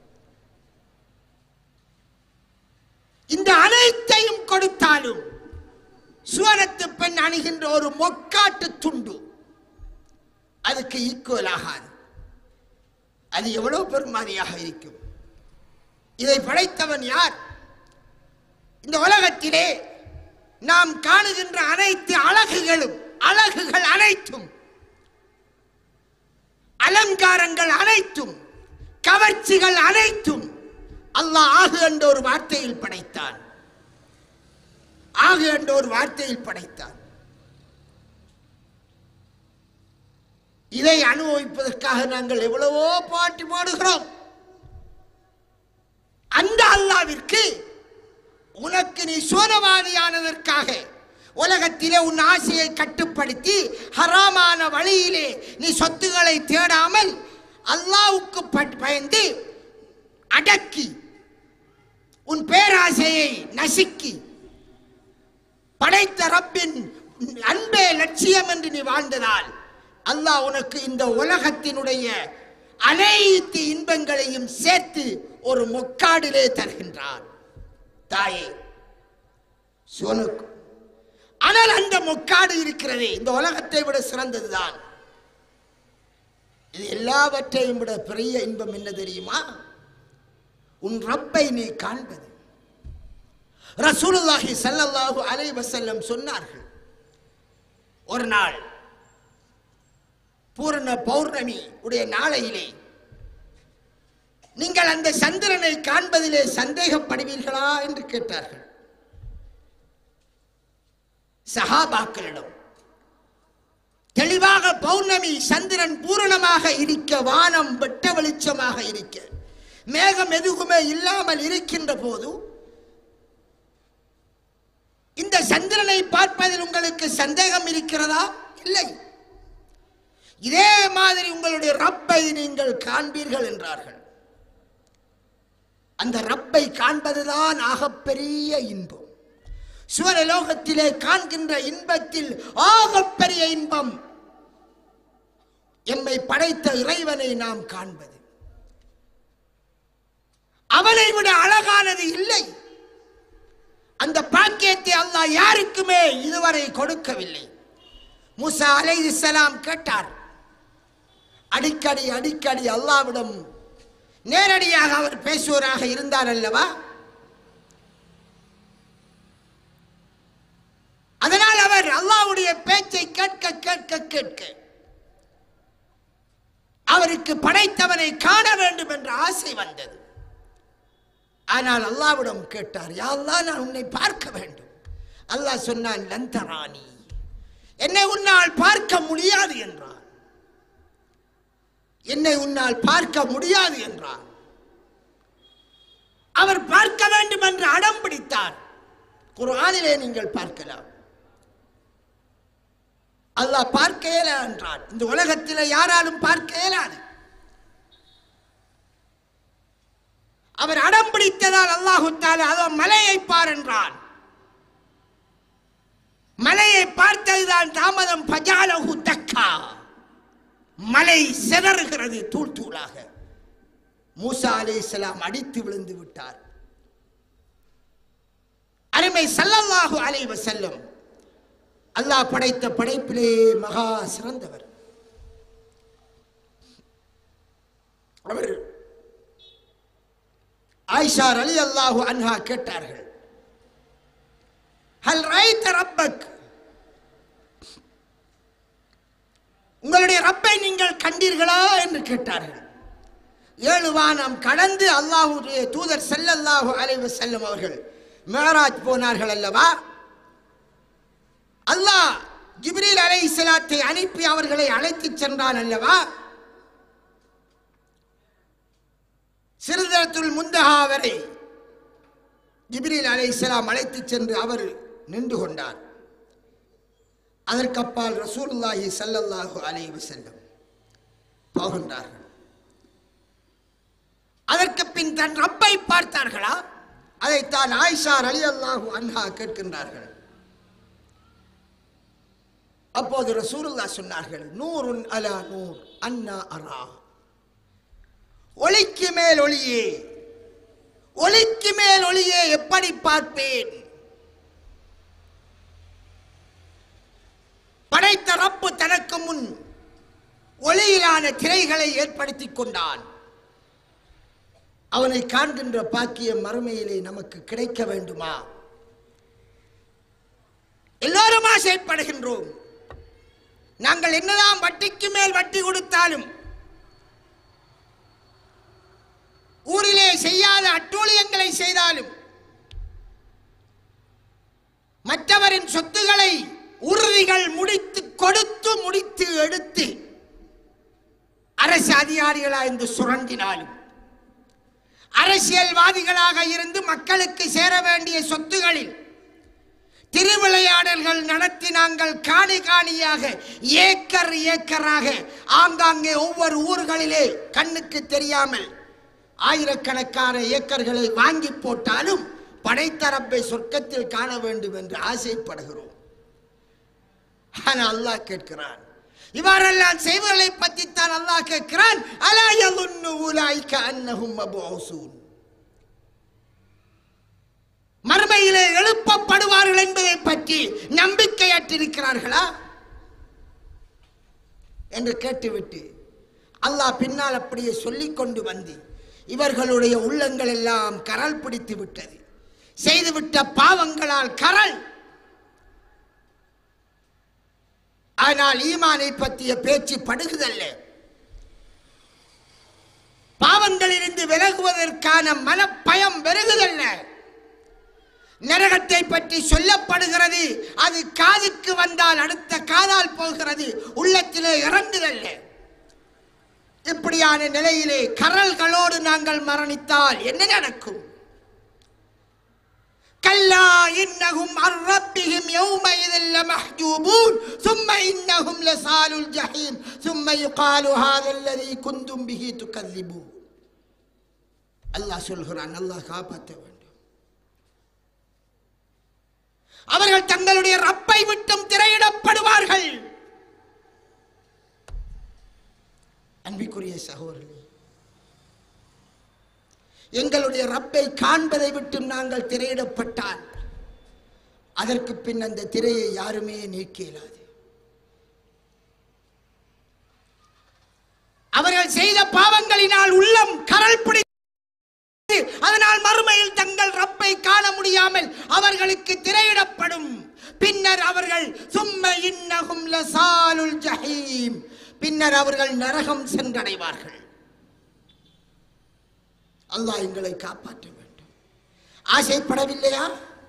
இந்த அனைத்தையும் கொடுத்தாலும் சுவனத்து பெண் அணுகின்ற ஒரு மொக்காட்டு துண்டு அதுக்கு ஈக்குவல் ஆகாது அது எவ்வளவு பெருமானியாக இருக்கும் இதை படைத்தவன் யார் இந்த உலகத்திலே நாம் காணுகின்ற அனைத்து அழகுகளும் அழகுகள் அனைத்தும் அலங்காரங்கள் அனைத்தும் கவர்ச்சிகள் அனைத்தும் அல்லாஹ் ஆகு என்ற ஒரு வார்த்தையில் படைத்தான் ஆகு என்ற ஒரு வார்த்தையில் படைத்தான் இதை அனுபவிப்பதற்காக நாங்கள் எவ்வளவோ பாட்டு பாடுகிறோம் அந்த அல்லாவிற்கு உனக்கு நீ சோனவாதியானதற்காக உலகத்திலே உன் ஆசையை கட்டுப்படுத்தி ஹராமான வழியிலே நீ சொத்துக்களை தேடாமல் அல்லாவுக்கு ப- பயந்து அடக்கி உன் பேராசையை நசுக்கி படைத்த ரப்பின் அன்பே லட்சியம் என்று நீ வாழ்ந்ததால் அல்லாஹ் உனக்கு இந்த உலகத்தினுடைய அனைத்து இன்பங்களையும் சேர்த்து ஒரு முக்காடிலே தருகின்றான் தாயே சோனுக்கு ஆனால் அந்த முக்காடு இருக்கிறதே இந்த உலகத்தை விட சிறந்ததுதான் இது எல்லாவற்றையும் விட பெரிய இன்பம் என்ன தெரியுமா உன் ரப்பை நீ காண்பது ரசூலுல்லாஹி ஸல்லல்லாஹு அலைஹி வஸல்லம் சொன்னார்கள் ஒரு நாள் பூரண பௌர்ணமி உடைய நாளையிலே நீங்கள் அந்த சந்திரனை காண்பதிலே சந்தேகப்படுவீர்களா என்று கேட்டார்கள் சஹாபாக்களிடம் தெளிவாக பௌர்ணமி சந்திரன் பூரணமாக இருக்க வானம் வெட்ட வெளிச்சமாக இருக்க மேகம் எதுவுமே இல்லாமல் இருக்கின்ற போது இந்த சந்திரனை பார்ப்பதில் உங்களுக்கு சந்தேகம் இருக்கிறதா இல்லை இதே மாதிரி உங்களுடைய ரப்பை நீங்கள் காண்பீர்கள் என்றார்கள் அந்த ரப்பை காண்பதுதான் ஆகப்பெரிய இன்பம் சுவரலோகத்திலே காண்கின்ற இன்பத்தில் ஆகப்பெரிய இன்பம் எம்மை படைத்த இறைவனை நாம் காண்பது அவனை விட அழகானது இல்லை அந்த பாக்கியத்தை அல்லாஹ் யாருக்குமே இதுவரை கொடுக்கவில்லை மூசா அலைஹிஸ்ஸலாம் கேட்டார் அடிக்கடி அடிக்கடி அல்லாவிடம் நேரடியாக அவர் பேசுவராக இருந்தார் அல்லவா அதனால் அவர் அல்லாஹ்வுடைய பேச்சை கேட்க கேட்க கேட்க அவருக்கு படைத்தவனை காண வேண்டும் என்ற ஆசை வந்தது ஆனால் அல்லாவிடம் கேட்டார் யா அல்லாஹ் நான் உன்னை பார்க்க வேண்டும் அல்லாஹ் சொன்னான் லந்தராணி என்னை உன்னால் பார்க்க முடியாது என்றான் என்னை உன்னால் பார்க்க முடியாது என்றார் அவர் பார்க்க வேண்டும் என்று அடம் பிடித்தார் குர்ஆனிலே நீங்கள் பார்க்கலாம் அல்லாஹ் பார்க்க இயல என்றான் இந்த உலகத்தில் யாராலும் பார்க்க இயலாது அவர் அடம் பிடித்ததால் அல்லாஹு தாலா அதோ மலையை பார் என்றான் மலையை பார்த்ததுதான் தாமதம் பஜாலஹு தக்கா மலை சிதறுகிறது தூள் தூளாக மூசா அலைஹிஸ்ஸலாம் அடித்து விழுந்து விட்டார் அருமை ஸல்லல்லாஹு அலைஹி வஸல்லம் அல்லாஹ் படைத்த படைப்பிலே மகா சிறந்தவர் அவர் ஆயிஷா அலி அல்லாஹு அன்ஹா கேட்டார்கள் ஹல் ரைத்த ரப்பக் உங்களுடைய ரப்பை நீங்கள் கண்டீர்களா என்று கேட்டார்கள் ஏழு வானம் கடந்து அல்லாஹுடைய தூதர் ஸல்லல்லாஹு அலைஹி வஸல்லம் அவர்கள் மேராஜ் போனார்கள் அல்லவா அல்லாஹ் ஜிப்ரீல் அலைஹிஸ்ஸலாத்தை அனுப்பி அவர்களை அழைத்துச் சென்றான் அல்லவா சிறுதரத்துள் முந்தகா வரை ஜிப்ரீல் அலைஹிஸ்ஸலாம் அழைத்துச் சென்று அவர் நின்று கொண்டார் அதற்கப்பால் ரசூலுல்லாஹி ஸல்லல்லாஹு அலைஹி வஸல்லம் போகின்றார்கள் அதற்கு பின் தன் ரப்பை பார்த்தார்களா அதைத்தான் ஆயிஷா அலி அல்லாஹு அன்ஹா கேட்கின்றார்கள் அப்போது ரசூலுல்லா சொன்னார்கள் நூறுன் அலா நூர் அன்னா அரா ஒளிக்கு மேல் ஒளியே ஒளிக்கு மேல் ஒளியே எப்படி பார்ப்பேன் படைத்த ரப்பு தனக்கு முன் ஒளியிலான திரைகளை ஏற்படுத்திக் கொண்டான் அவனை காண்கின்ற பாக்கியம் மறுமையிலே நமக்கு கிடைக்க வேண்டுமா எல்லோரும் ஆசைப்படுகின்றோம் நாங்கள் என்னதான் வட்டிக்கு மேல் வட்டி கொடுத்தாலும் ஊரிலே செய்யாத அட்டூழியங்களை செய்தாலும் மற்றவரின் சொத்துக்களை உறுதிகள் முடித்து கொடுத்து முடித்து எடுத்து அரசு அதிகாரிகளா என்று சுரண்டினாலும் அரசியல்வாதிகளாக இருந்து மக்களுக்கு சேர வேண்டிய சொத்துகளில் திருவிளையாடல்கள் நடத்தி நாங்கள் காணி காணியாக ஏக்கர் ஏக்கராக ஆங்காங்கே ஒவ்வொரு ஊர்களிலே கண்ணுக்கு தெரியாமல் ஆயிரக்கணக்கான ஏக்கர்களை வாங்கி போட்டாலும் படைத்தரப்பை சொர்க்கத்தில் காண வேண்டும் என்று ஆசைப்படுகிறோம் ஆனால் அல்லாஹ் கேட்கிறான் இவ்வாறெல்லாம் செய்வர்களை பற்றித்தான் அல்லாஹ் கேட்கிறான் அலா யظن أولئك أنهم مبعوثون மறுமையிலே எழுப்பப்படுவார்கள் என்பதை பற்றி நம்பிக்கையற்றிருக்கிறார்களா என்று கேட்டுவிட்டு அல்லாஹ் பின்னால் அப்படியே சொல்லிக் கொண்டு வந்து இவர்களுடைய உள்ளங்கள் எல்லாம் கரல் பிடித்து விட்டது செய்துவிட்ட பாவங்களால் கரல் ஆனால் ஈமானை பற்றிய பேச்சு படுகுதல்ல பாவங்களிலிருந்து விலகுவதற்கான மனப்பயம் பெருகுதல்ல நரகத்தை பற்றி சொல்லப்படுகிறது அது காதுக்கு வந்தால் அடுத்த காதால் போகிறது உள்ளத்திலே இறங்குதல்ல இப்படியான நிலையிலே கரல்களோடு நாங்கள் மரணித்தால் என்ன நடக்கும் كلا إنهم عن ربهم يومئذ لمحجوبون ثم إنهم لصال الجحيم ثم يقال هذا الذي كنتم به تكذبون அல்லாஹ் சொல்கிறான் அல்லாஹ் காப்பாற்ற வேண்டும் அவர்கள் தங்களுடைய ரப்பை விட்டும் திரையிடப்படுவார்கள் அன்பிற்குரிய சகோதரர்களே எங்களுடைய ரப்பை காண்பதை விட்டும் நாங்கள் திரையிடப்பட்டால் அதற்கு பின் அந்த திரையை யாருமே நீக்க இயலாது அவர்கள் செய்த பாவங்களினால் உள்ளம் கரல் பிடி அதனால் மறுமையில் தங்கள் ரப்பை காண முடியாமல் அவர்களுக்கு திரையிடப்படும் பின்னர் அவர்கள் சும்ம இன்னகும் லசாலுல் ஜஹீம் பின்னர் அவர்கள் நரகம் சென்றடைவார்கள் அல்லாஹ் எங்களை காப்பாற்ற வேண்டும் ஆசைப்படவில்லையா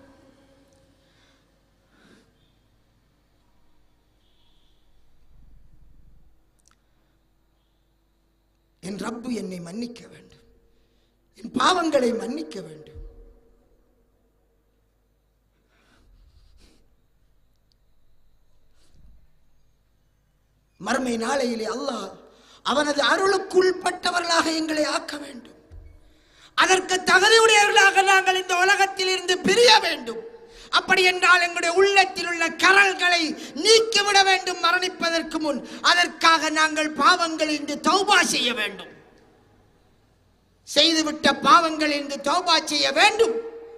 என் ரப்பு என்னை மன்னிக்க வேண்டும் என் பாவங்களை மன்னிக்க வேண்டும் மறுமை நாளையிலே அல்லாஹ் அவனது அருளுக்குள்பட்டவர்களாக எங்களை ஆக்க வேண்டும் அதற்கு தகுதியுடையவர்களாக நாங்கள் இந்த உலகத்தில் இருந்து பிரிய வேண்டும் அப்படி என்றால் எங்களுடைய உள்ளத்தில் உள்ள கரல்களை நீக்கிவிட வேண்டும் மரணிப்பதற்கு முன் அதற்காக நாங்கள் பாவங்கள் இன்று தௌபா செய்ய வேண்டும் செய்துவிட்ட பாவங்கள் இன்று தௌபா செய்ய வேண்டும்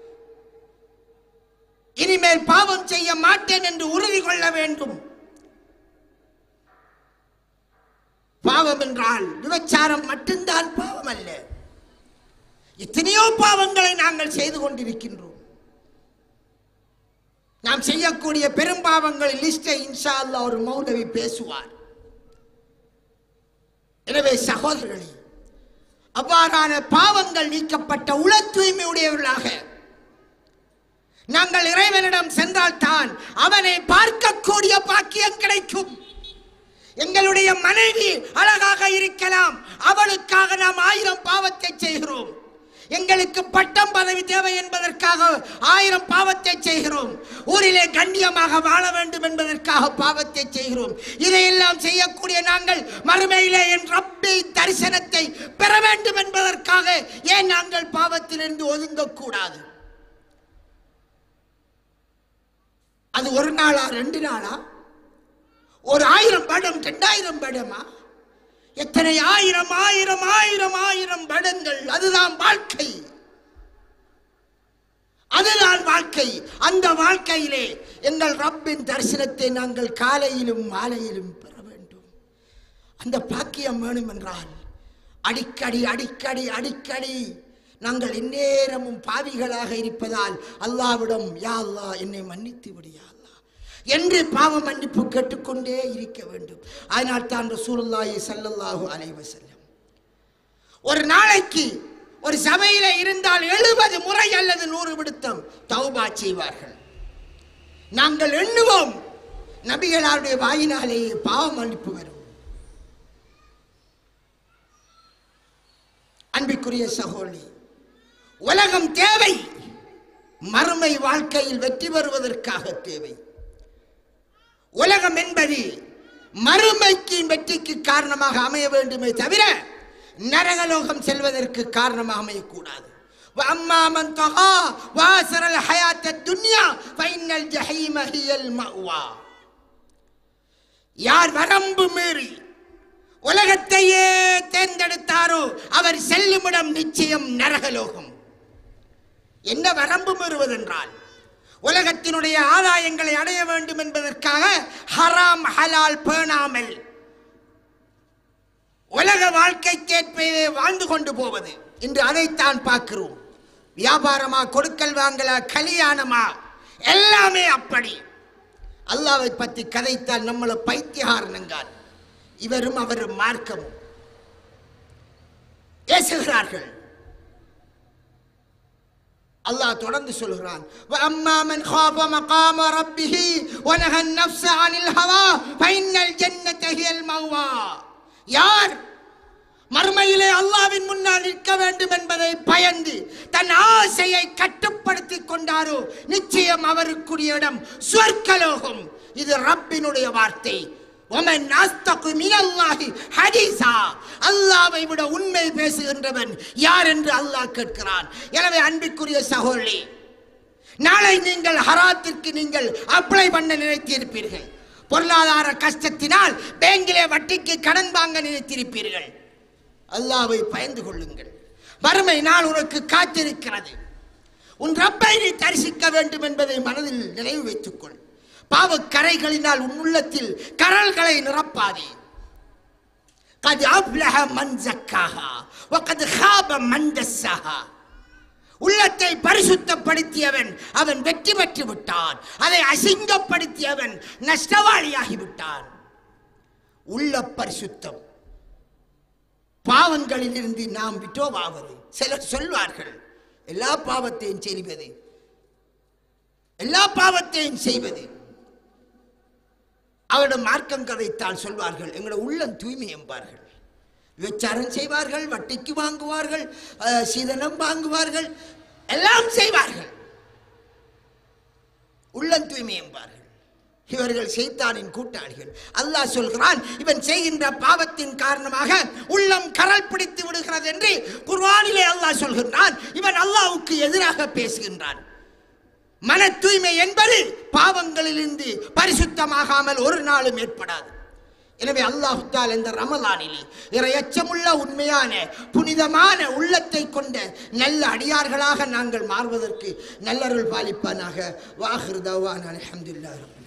இனிமேல் பாவம் செய்ய மாட்டேன் என்று உறுதி கொள்ள வேண்டும் பாவம் என்றால் விபச்சாரம் மட்டும்தான் பாவம் அல்ல எத்தனையோ பாவங்களை நாங்கள் செய்து கொண்டிருக்கின்றோம் நாம் செய்யக்கூடிய பெரும்பாவங்கள் லிஸ்டை இன்ஷா அல்லாஹ் ஒரு மௌலவி பேசுவார் எனவே சகோதரர்களே அவ்வாறான பாவங்கள் நீக்கப்பட்ட உள தூய்மையுடையவர்களாக நாங்கள் இறைவனிடம் சென்றால் தான் அவனை பார்க்கக்கூடிய பாக்கியம் கிடைக்கும் எங்களுடைய மனைவி அழகாக இருக்கலாம் அவளுக்காக நாம் ஆயிரம் பாவத்தை செய்கிறோம் எங்களுக்கு பட்டம் பதவி தேவை என்பதற்காக ஆயிரம் பாவத்தை செய்கிறோம் ஊரிலே கண்ணியமாக வாழ வேண்டும் என்பதற்காக பாவத்தை செய்கிறோம் இதையெல்லாம் செய்யக்கூடிய நாங்கள் மறுமையிலே என் ரப்பை தரிசனத்தை பெற வேண்டும் என்பதற்காக ஏன் நாங்கள் பாவத்திலிருந்து ஒதுங்கக்கூடாது அது ஒரு நாளா ரெண்டு நாளா ஒரு ஆயிரம் படம் ரெண்டாயிரம் படமா எத்தனை ஆயிரம் ஆயிரம் ஆயிரம் ஆயிரம் படங்கள் அதுதான் வாழ்க்கை அதுதான் வாழ்க்கை அந்த வாழ்க்கையிலே எங்கள் ரப்பின் தரிசனத்தை நாங்கள் காலையிலும் மாலையிலும் பெற வேண்டும் அந்த பாக்கியம் வேணும் என்றால் அடிக்கடி அடிக்கடி அடிக்கடி நாங்கள் எந்நேரமும் பாவிகளாக இருப்பதால் அல்லாவிடம் யா அல்லாஹ் என்னை மன்னித்து விடியா அல்லாஹ் என்று பாவ மன்னிப்பு கேட்டுக்கொண்டே இருக்க வேண்டும் அதனால் தான் ரசூலுல்லாஹி ஸல்லல்லாஹு அலைஹி வஸல்லம் ஒரு நாளைக்கு ஒரு சபையில இருந்தால் எழுபது முறை அல்லது நூறு விடுத்தம் தௌபா செய்வார்கள் நாங்கள் எண்ணுவோம் நபிகளாருடைய வாயினாலேயே பாவ மன்னிப்பு வரும் அன்பிற்குரிய சகோதரி உலகம் தேவை மறுமை வாழ்க்கையில் வெற்றி பெறுவதற்காக தேவை உலகம் என்பது மறுமைக்கு வெற்றிக்கு காரணமாக அமைய வேண்டுமே தவிர நரகலோகம் செல்வதற்கு காரணமாக அமையக்கூடாது وأما من طغى وآثر الحياة الدنيا فإن الجحيم هي المأوى யார் வரம்பு மீறி உலகத்தையே தேர்ந்தெடுத்தாரோ அவர் செல்லுமிடம் நிச்சயம் நரகலோகம் என்ன வரம்பு மீறுவதென்றால் உலகத்தினுடைய ஆதாயங்களை அடைய வேண்டும் என்பதற்காக ஹராம் ஹலால் பேணாமல் உலக வாழ்க்கைக்கேற்பே வாழ்ந்து கொண்டு போவது இன்று அதைத்தான் பார்க்கிறோம் வியாபாரமா கொடுக்கல் வாங்கலா கல்யாணமா எல்லாமே அப்படி அல்லாவை பற்றி கதைத்தால் நம்மளை பைத்தியகாரணங்கால் இவரும் அவரும் மார்க்கமும் பேசுகிறார்கள் அல்லாஹ் தொடர்ந்து சொல்கிறான் وَأَمَّا مَنْ خَافَ مَقَامَ رَبِّهِ وَنَهَى النَّفْسَ عَنِ الْهَوَى فَإِنَّ الْجَنَّةَ هِيَ الْمَأْوَى யார் மறுமையிலே அல்லாவின் முன்னால் நிற்க வேண்டும் என்பதை பயந்து தன் ஆசையை கட்டுப்படுத்திக் கொண்டாரோ நிச்சயம் அவருக்குரிய இடம் சொர்க்கலோகம் இது ரப்பினுடைய வார்த்தை ஒமன் அஸ்தகு மினல்லாஹி ஹதீஸா அல்லாவை விட உண்மை பேசுகின்றவன் யார் என்று அல்லாஹ் கேட்கிறான் எனவே அன்பிற்குரிய சகோதரி நாளை நீங்கள் ஹராத்திற்கு நீங்கள் அப்ளை பண்ண நினைத்திருப்பீர்கள் பொருளாதார கஷ்டத்தினால் பேங்கிலே வட்டிக்கு கடன் வாங்க நினைத்திருப்பீர்கள் அல்லாவை பயந்து கொள்ளுங்கள் வறுமை நாள் உனக்கு காத்திருக்கிறது உன் ரப்பை நீ தரிசிக்க வேண்டும் என்பதை மனதில் நினைவு வைத்துக்கொள் பாவக்கரைகளினால் உன் உள்ளத்தில் கரல்களை நிரப்பாதே قد أفلح من زكاها وقد خاب من دساها உள்ளத்தை பரிசுத்தப்படுத்தியவன் அவன் வெற்றி பெற்று விட்டான் அதை அசிங்கப்படுத்தியவன் நஷ்டவாளியாகி விட்டான் உள்ள பரிசுத்தம் பாவங்களிலிருந்து நாம் விட்டோவாவது சிலர் சொல்வார்கள் எல்லா பாவத்தையும் செய்வது எல்லா பாவத்தையும் செய்வது அவரிடம் மார்க்கம் கதைத்தால் சொல்வார்கள் எங்களோட உள்ளம் தூய்மை என்பார்கள் விபச்சாரம் செய்வார்கள் வட்டிக்கு வாங்குவார்கள் அஹ், சீதனம் வாங்குவார்கள் எல்லாம் செய்வார்கள் உள்ளம் தூய்மை என்பார்கள் இவர்கள் சைத்தானின் கூட்டாளிகள் அல்லாஹ் சொல்கிறான் இவன் செய்கின்ற பாவத்தின் காரணமாக உள்ளம் கரல் பிடித்து விடுகிறது என்று குர்ஆனிலே அல்லாஹ் சொல்கின்றான் இவன் அல்லாஹ்வுக்கு எதிராக பேசுகின்றான் மன தூய்மை என்பது பாவங்களிலிருந்து பரிசுத்தமாகாமல் ஒரு நாளும் ஏற்படாது எனவே அல்லாஹ் தால் இந்த ரமலானிலே இறையச்சமுள்ள உண்மையான புனிதமான உள்ளத்தை கொண்ட நல்ல அடியார்களாக நாங்கள் மாறுவதற்கு நல்லருள் பாலிப்பானாக வாஹிருதவான் அலமதுல்லா